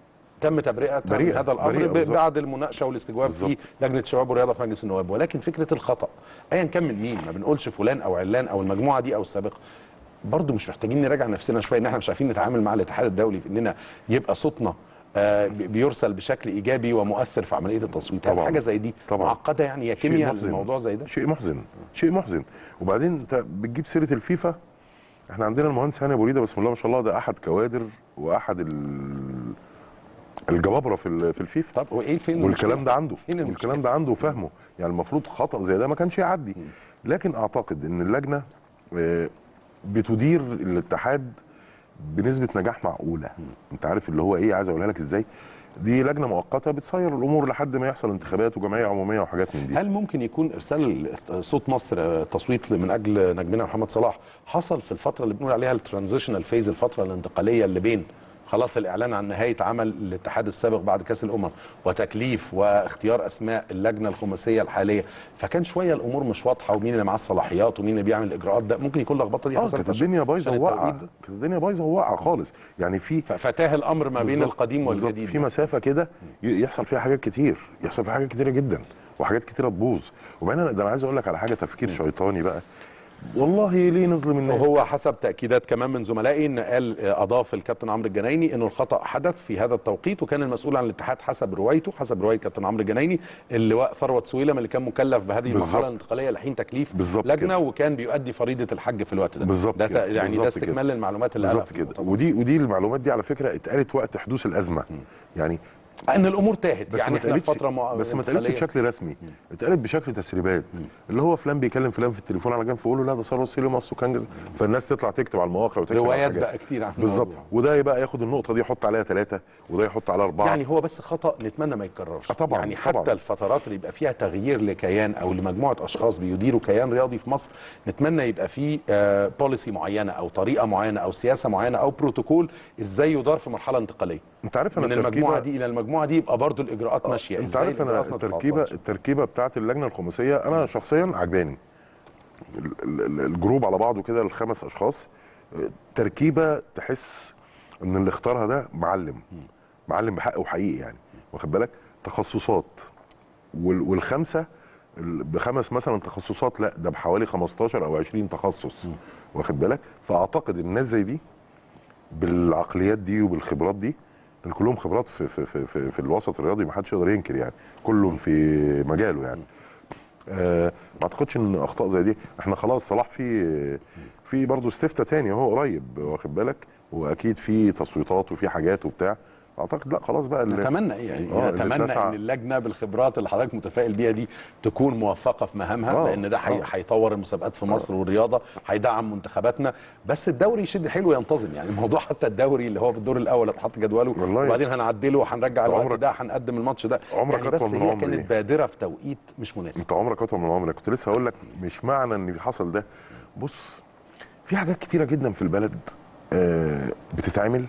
تم تبرئه من بريئة، هذا الامر بريئة ب- بالظبط. بعد المناقشه والاستجواب في بالظبط. لجنه الشباب والرياضه في مجلس النواب ولكن فكره الخطا ايا كان من مين ما بنقولش فلان او علان او المجموعه دي او السابقه برضه مش محتاجين نراجع نفسنا شويه ان احنا مش عارفين نتعامل مع الاتحاد الدولي في اننا يبقى صوتنا آه، بي- بيرسل بشكل ايجابي ومؤثر في عمليه التصويت هل طبعاً. حاجه زي دي طبعاً. معقده يعني يا شيء كيمياء محزن. الموضوع زي ده شيء محزن شيء محزن وبعدين انت بتجيب سيره الفيفا احنا عندنا المهندس هاني ابو ريده بسم الله ما شاء الله ده احد كوادر واحد ال- الجبابره في ال- في الفيفا طب وايه فين والكلام المشكلة؟ ده عنده فين المشكلة؟ والكلام ده عنده وفهمه يعني المفروض خطا زي ده ما كانش يعدي لكن اعتقد ان اللجنه آه، بتدير الاتحاد بنسبه نجاح معقوله انت عارف اللي هو ايه عايز اقولها لك ازاي دي لجنه مؤقته بتصير الامور لحد ما يحصل انتخابات وجمعيه عموميه وحاجات من دي هل ممكن يكون ارسال صوت مصر آه، تصويت من اجل نجمنا محمد صلاح حصل في الفتره اللي بنقول عليها الترانزيشنال فيز الفتره الانتقاليه اللي بين خلاص الاعلان عن نهايه عمل الاتحاد السابق بعد كاس الامم وتكليف واختيار اسماء اللجنه الخماسيه الحاليه فكان شويه الامور مش واضحه ومين اللي معاه الصلاحيات ومين اللي بيعمل الاجراءات ده ممكن يكون اللخبطه دي اه حصلت كانت عشان- الدنيا بايظه عشان وواقعه التوقيت ده. كانت الدنيا بايظه وواقعه خالص يعني في ف- فتاه الامر ما بين بالظبط- القديم بالظبط. والجديد في مسافه كده ي- يحصل فيها حاجات كتير يحصل فيها حاجات كتيره جدا وحاجات كتيره تبوظ وبعدين انا ده انا عايز اقول لك على حاجه تفكير شيطاني بقى والله ليه نظلم الناس وهو حسب تاكيدات كمان من زملائي ان قال آه، اضاف الكابتن عمرو الجنايني انه الخطا حدث في هذا التوقيت وكان المسؤول عن الاتحاد حسب روايته حسب روايه كابتن عمرو الجنايني اللواء ثروت سويلم اللي كان مكلف بهذه المرحله بالظبط. الانتقاليه لحين تكليف بالظبط لجنه كده. وكان بيؤدي فريضه الحج في الوقت ده بالظبط ده كده. ت- يعني ده بالظبط استكمال كده. للمعلومات اللي قالها بالظبط في كده المؤتمر. ودي ودي المعلومات دي على فكره اتقالت وقت حدوث الازمه يعني ان الامور تاهت بس يعني ما احنا في اتقالتش فتره مع... بس ما اتقالتش انتقالية. بشكل رسمي اتقالت بشكل تسريبات اللي هو فلان بيكلم فلان في التليفون على جنب فيقول له لا ده ثروت سيلي مصر وكان جز- فالناس تطلع تكتب على المواقع وتكتب على روايات الحاجات. بقى كتير عن بالظبط الموضوع. وده يبقى ياخد النقطه دي يحط عليها ثلاثه وده يحط عليها اربعه يعني هو بس خطا نتمنى ما يتكررش آه طبعاً، يعني حتى طبعاً. الفترات اللي يبقى فيها تغيير لكيان او لمجموعه اشخاص بيديروا كيان رياضي في مصر نتمنى يبقى فيه بوليسي معينه او طريقه معينه او سياسه معينه او بروتوكول ازاي يدار في مرحله انتقاليه انت عارف انا من المجموعه التركيبة- دي الى المجموعه دي يبقى برضو الاجراءات ماشيه انت ازاي عارف انا الإجراءات ما التركيبه تتعطلش؟ التركيبه بتاعت اللجنه الخماسيه انا شخصيا عجباني ال- ال- ال- الجروب على بعضه كده الخمس اشخاص اه، تركيبه تحس ان اللي اختارها ده معلم معلم بحق وحقيقي يعني واخد بالك تخصصات وال- والخمسه ال- بخمس مثلا تخصصات لا ده بحوالي 15 او 20 تخصص واخد بالك فاعتقد الناس زي دي بالعقليات دي وبالخبرات دي لان كلهم خبرات في في في في, في الوسط الرياضي ما حدش يقدر ينكر يعني كلهم في مجاله يعني آه ما اعتقدش ان اخطاء زي دي احنا خلاص صلاح في في برضه استفتاء تاني اهو قريب واخد بالك واكيد في تصويتات وفي حاجات وبتاع اعتقد لا خلاص بقى ال- نتمنى ايه يعني آه، اللي نتمنى اتسع. ان اللجنه بالخبرات اللي حضرتك متفائل بيها دي تكون موفقه في مهامها آه، لان ده حي- آه. هيطور المسابقات في مصر والرياضه هيدعم منتخباتنا بس الدوري يشد حيله وينتظم يعني الموضوع حتى الدوري اللي هو بالدور الاول اتحط جدوله والله. وبعدين هنعدله وهنرجع الوقت عمرك- ده هنقدم الماتش ده عمرك يعني بس أطول من هي عمري. كانت بادره في توقيت مش مناسب انت عمرك اطول من عمرك كنت لسه هقول لك مش معنى ان اللي حصل ده بص في حاجات كتيره جدا في البلد آه بتتعمل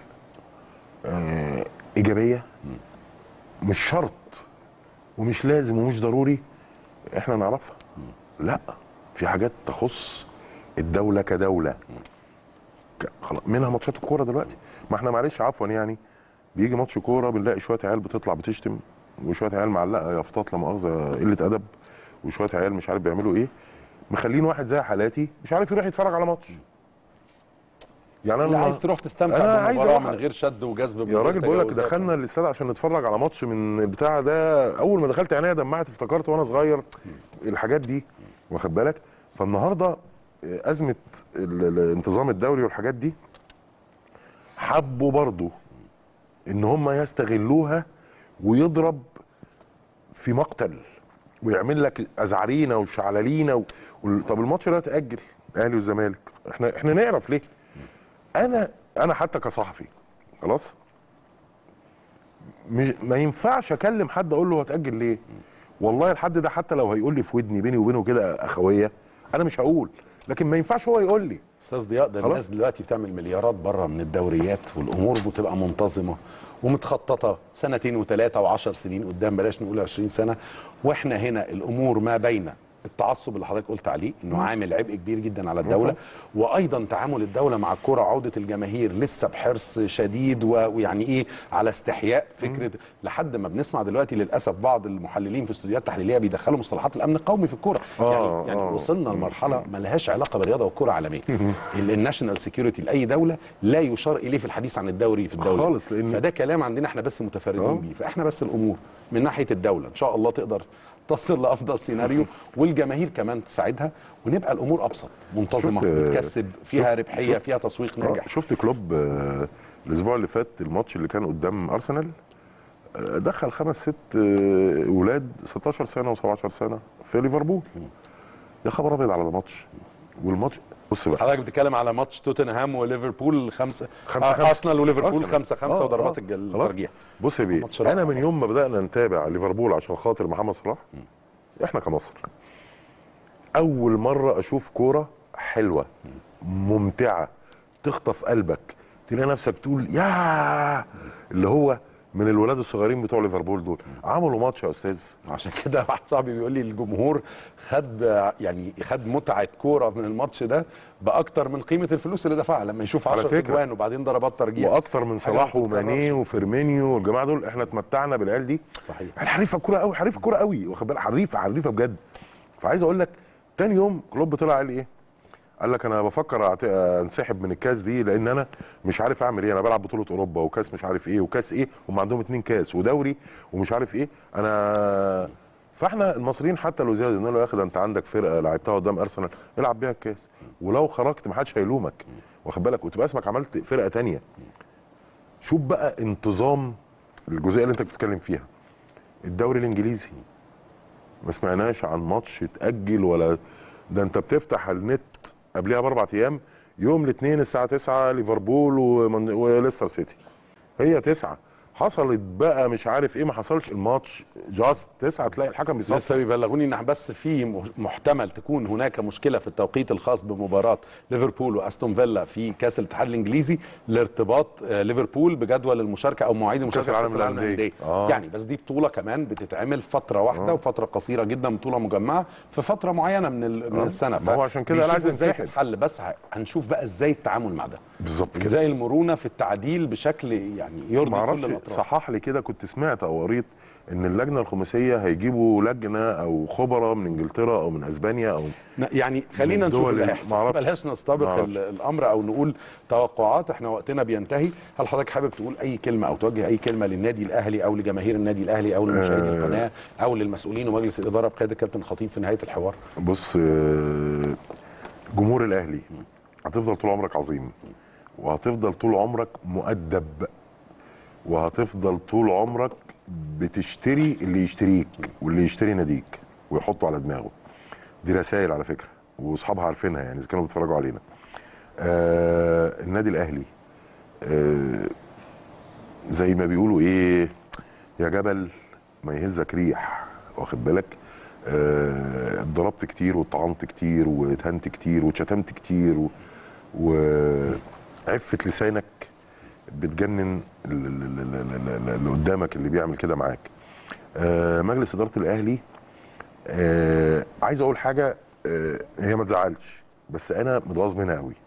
آه ايجابيه مش شرط ومش لازم ومش ضروري احنا نعرفها لا في حاجات تخص الدوله كدوله ك- خلاص منها ماتشات الكوره دلوقتي ما احنا معلش عفوا يعني بيجي ماتش كوره بنلاقي شويه عيال بتطلع بتشتم وشويه عيال معلقه يافطات لا مؤاخذه قله ادب وشويه عيال مش عارف بيعملوا ايه مخلين واحد زي حالاتي مش عارف يروح يتفرج على ماتش يعني اللي انا عايز تروح تستمتع أنا عايز بالمباراه أروح- من غير شد وجذب من يا غير راجل بقول لك تجاوزات. دخلنا الاستاد عشان نتفرج على ماتش من البتاع ده اول ما دخلت عينيا دمعت افتكرت وانا صغير الحاجات دي واخد بالك فالنهارده ازمه ال- ال- الانتظام الدوري والحاجات دي حبوا برضو ان هم يستغلوها ويضرب في مقتل ويعمل لك ازعرينا وشعلالينا و... وال- طب الماتش ده اتاجل الاهلي والزمالك احنا احنا نعرف ليه انا انا حتى كصحفي خلاص مش ما ينفعش اكلم حد اقول له هتاجل ليه والله الحد ده حتى لو هيقول لي في ودني بيني وبينه كده اخويه انا مش هقول لكن ما ينفعش هو يقول لي استاذ ضياء ده خلاص. الناس دلوقتي بتعمل مليارات بره من الدوريات والامور بتبقى منتظمه ومتخططه سنتين وثلاثه وعشر سنين قدام بلاش نقول 20 سنه واحنا هنا الامور ما بين التعصب اللي حضرتك قلت عليه انه عامل عبء كبير جدا على الدوله وايضا تعامل الدوله مع الكره وعوده الجماهير لسه بحرص شديد و- ويعني ايه على استحياء فكره لحد ما بنسمع دلوقتي للاسف بعض المحللين في استوديوهات تحليليه بيدخلوا مصطلحات الامن القومي في الكوره آه، يعني يعني آه. وصلنا لمرحله ملهاش علاقه بالرياضه والكره عالميا الناشونال سيكيورتي لاي دوله لا يشار اليه في الحديث عن الدوري في الدوله خالص، لأن- فده كلام عندنا احنا بس آه. متفردين بيه فاحنا بس الامور من ناحيه الدوله ان شاء الله تقدر تصل لافضل سيناريو والجماهير كمان تساعدها ونبقى الامور ابسط منتظمه شفت- بتكسب فيها ربحيه فيها تسويق ناجح آه، شفت كلوب آه، الاسبوع اللي فات الماتش اللي كان قدام ارسنال آه، دخل خمس ست آه، ولاد 16 سنه و17 سنه في ليفربول يا خبر ابيض على الماتش والماتش بص بقى حضرتك بتتكلم على ماتش توتنهام وليفربول خمسة خمسة آه، خمسة. ارسنال وليفربول أرسنال. خمسة خمسة آه، وضربات آه. الجل- خلاص. الترجيح بص يا بيه ماتش رائع انا من طبعا. يوم ما بدانا نتابع ليفربول عشان خاطر محمد صلاح احنا كمصر اول مره اشوف كوره حلوه ممتعه تخطف قلبك تلاقي نفسك تقول يا اللي هو من الولاد الصغيرين بتوع ليفربول دول عملوا ماتش يا استاذ عشان كده واحد صاحبي بيقول لي الجمهور خد يعني خد متعه كوره من الماتش ده باكتر من قيمه الفلوس اللي دفعها لما يشوف على 10 فكرة. اجوان وبعدين ضربات ترجيح واكتر من حاجة صلاح ما بتتكررش. وماني وفيرمينيو والجماعه دول احنا اتمتعنا بالعيال دي صحيح يعني حريفه الكوره قوي حريفه الكوره قوي واخد بالك حريفه حريفه بجد فعايز اقول لك تاني يوم كلوب طلع قال ايه قال لك انا بفكر أعت- انسحب من الكاس دي لان انا مش عارف اعمل ايه انا بلعب بطوله اوروبا وكاس مش عارف ايه وكاس ايه هم عندهم اتنين كاس ودوري ومش عارف ايه انا فاحنا المصريين حتى لو زياده قلنا له يا اخي ده انت عندك فرقه لعبتها قدام ارسنال العب بيها الكاس ولو خرجت ما حدش هيلومك واخد بالك وتبقى اسمك عملت فرقه تانية شوف بقى انتظام الجزئيه اللي انت بتتكلم فيها الدوري الانجليزي ما سمعناش عن ماتش اتاجل ولا ده انت بتفتح النت قبلها باربع ايام يوم الاثنين الساعه 9 ليفربول ومن- وليستر سيتي هي 9 حصلت بقى مش عارف ايه ما حصلش الماتش جاست 9 تلاقي الحكم بيصفر لسه بيبلغوني ان بس في م- محتمل تكون هناك مشكله في التوقيت الخاص بمباراه ليفربول واستون فيلا في كاس الاتحاد الانجليزي لارتباط آه، ليفربول بجدول المشاركه او مواعيد المشاركه في العالم كاس العالم للأندية. للانديه آه. يعني بس دي بطوله كمان بتتعمل فتره واحده وفتره قصيره جدا بطوله مجمعه في فتره معينه من ال- من آه. السنه ما هو عشان كده أنا عايز بيشوفوا ازاي أنسحب. تتحل بس ه- هنشوف بقى ازاي التعامل مع ده بالظبط كده ازاي المرونه في التعديل بشكل يعني يرضي ما كل اعرفش الاطراف صحح لي كده كنت سمعت او قريت ان اللجنه الخماسيه هيجيبوا لجنه او خبراء من انجلترا او من اسبانيا او ن- يعني خلينا من نشوف الدول اللي اللي- هيحصل معرفش. بلاش نستبق معرفش. ال- الامر او نقول توقعات احنا وقتنا بينتهي هل حضرتك حابب تقول اي كلمه او توجه اي كلمه للنادي الاهلي او لجماهير النادي الاهلي او لمشاهدي آه. القناه او للمسؤولين ومجلس الاداره بقياده الكابتن خطيب في نهايه الحوار بص آه، جمهور الاهلي هتفضل طول عمرك عظيم وهتفضل طول عمرك مؤدب وهتفضل طول عمرك بتشتري اللي يشتريك واللي يشتري ناديك ويحطه على دماغه دي رسائل على فكره واصحابها عارفينها يعني اذا كانوا بيتفرجوا علينا آه النادي الاهلي آه زي ما بيقولوا ايه يا جبل ما يهزك ريح واخد بالك آه، اتضربت كتير واتطعنت كتير واتهنت كتير واتشتمت كتير و... وعفة لسانك بتجنن ال- ال- ال- ال- ال- اللي قدامك اللي بيعمل كده معاك آه، مجلس إدارة الأهلي آه، عايز أقول حاجة آه، هي ما تزعلش بس أنا متغاظ منها قوي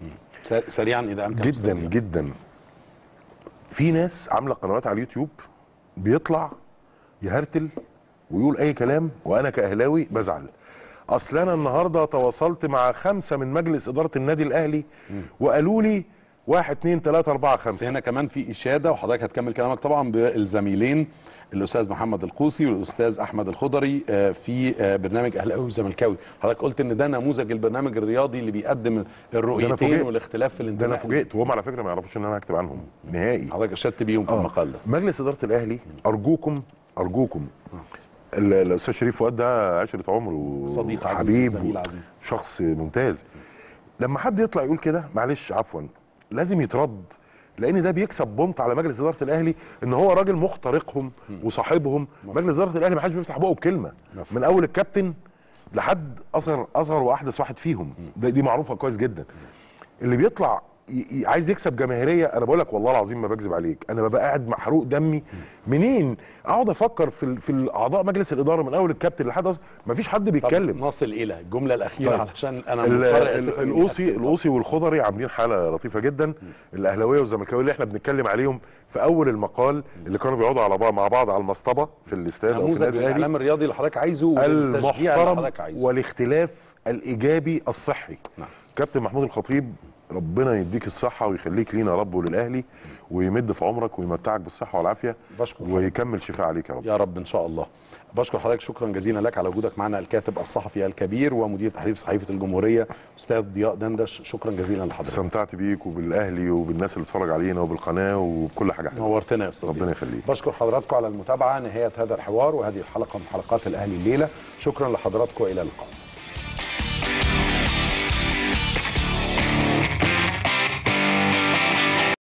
سر- سريعا اذا امكن جدا أستاذ. جدا في ناس عامله قنوات على اليوتيوب بيطلع يهرتل ويقول اي كلام وانا كاهلاوي بزعل اصل انا النهارده تواصلت مع خمسه من مجلس اداره النادي الاهلي وقالوا لي واحد اتنين تلاته اربعه بس خمسه هنا كمان في اشاده وحضرتك هتكمل كلامك طبعا بالزميلين الاستاذ محمد القوسي والاستاذ احمد الخضري آه، في آه، برنامج اهلاوي وزملكاوي حضرتك قلت ان ده نموذج البرنامج الرياضي اللي بيقدم الرؤيتين فوجئت. والاختلاف في ده انا الانتماء فوجئت وهم على فكره ما يعرفوش ان انا هكتب عنهم نهائي حضرتك اشدت بيهم في آه. المقال ده مجلس اداره الاهلي ارجوكم ارجوكم ال- الاستاذ شريف فؤاد ده عشره عمر صديق عزيز وحبيب وزميل عزيز. شخص ممتاز لما حد يطلع يقول كده معلش عفوا لازم يترد لان ده بيكسب بونت على مجلس اداره الاهلي ان هو راجل مخترقهم وصاحبهم مجلس اداره الاهلي ما حدش بيفتح بقه بكلمه مفهوم. من اول الكابتن لحد اصغر اصغر واحدث واحد فيهم ده دي معروفه كويس جدا اللي بيطلع ي- ي- عايز يكسب جماهيريه انا بقول لك والله العظيم ما بكذب عليك انا ببقى قاعد محروق دمي منين اقعد افكر في ال- في اعضاء مجلس الاداره من اول الكابتن لحد أصغر مفيش حد طب بيتكلم نصل الى الجمله الاخيره طيب. علشان انا ال- مضطر ال- اسف إني الاوصي أختم. الاوصي والخضري عاملين حاله لطيفه جدا الاهلاويه والزملكاويه اللي احنا بنتكلم عليهم في اول المقال اللي كانوا بيقعدوا على بعض مع بعض على المصطبه في الاستاد او في نموذج النادي الاهلي الاعلام الرياضي اللي حضرتك عايزه والتشجيع اللي المحترم حضرتك عايزه والاختلاف الايجابي الصحي نعم. كابتن محمود الخطيب ربنا يديك الصحه ويخليك لينا يا رب وللاهلي ويمد في عمرك ويمتعك بالصحه والعافيه بشكر حضرتك. ويكمل شفاء عليك يا رب يا رب ان شاء الله بشكر حضرتك شكرا جزيلا لك على وجودك معنا الكاتب الصحفي الكبير ومدير تحرير صحيفه الجمهوريه استاذ ضياء دندش شكرا جزيلا لحضرتك استمتعت بيك وبالاهلي وبالناس اللي بتتفرج علينا وبالقناه وبكل حاجه حلوه نورتنا يا استاذ ربنا ضياء. يخليك. بشكر حضراتكم على المتابعه نهايه هذا الحوار وهذه الحلقه من حلقات الاهلي الليله شكرا لحضراتكم الى اللقاء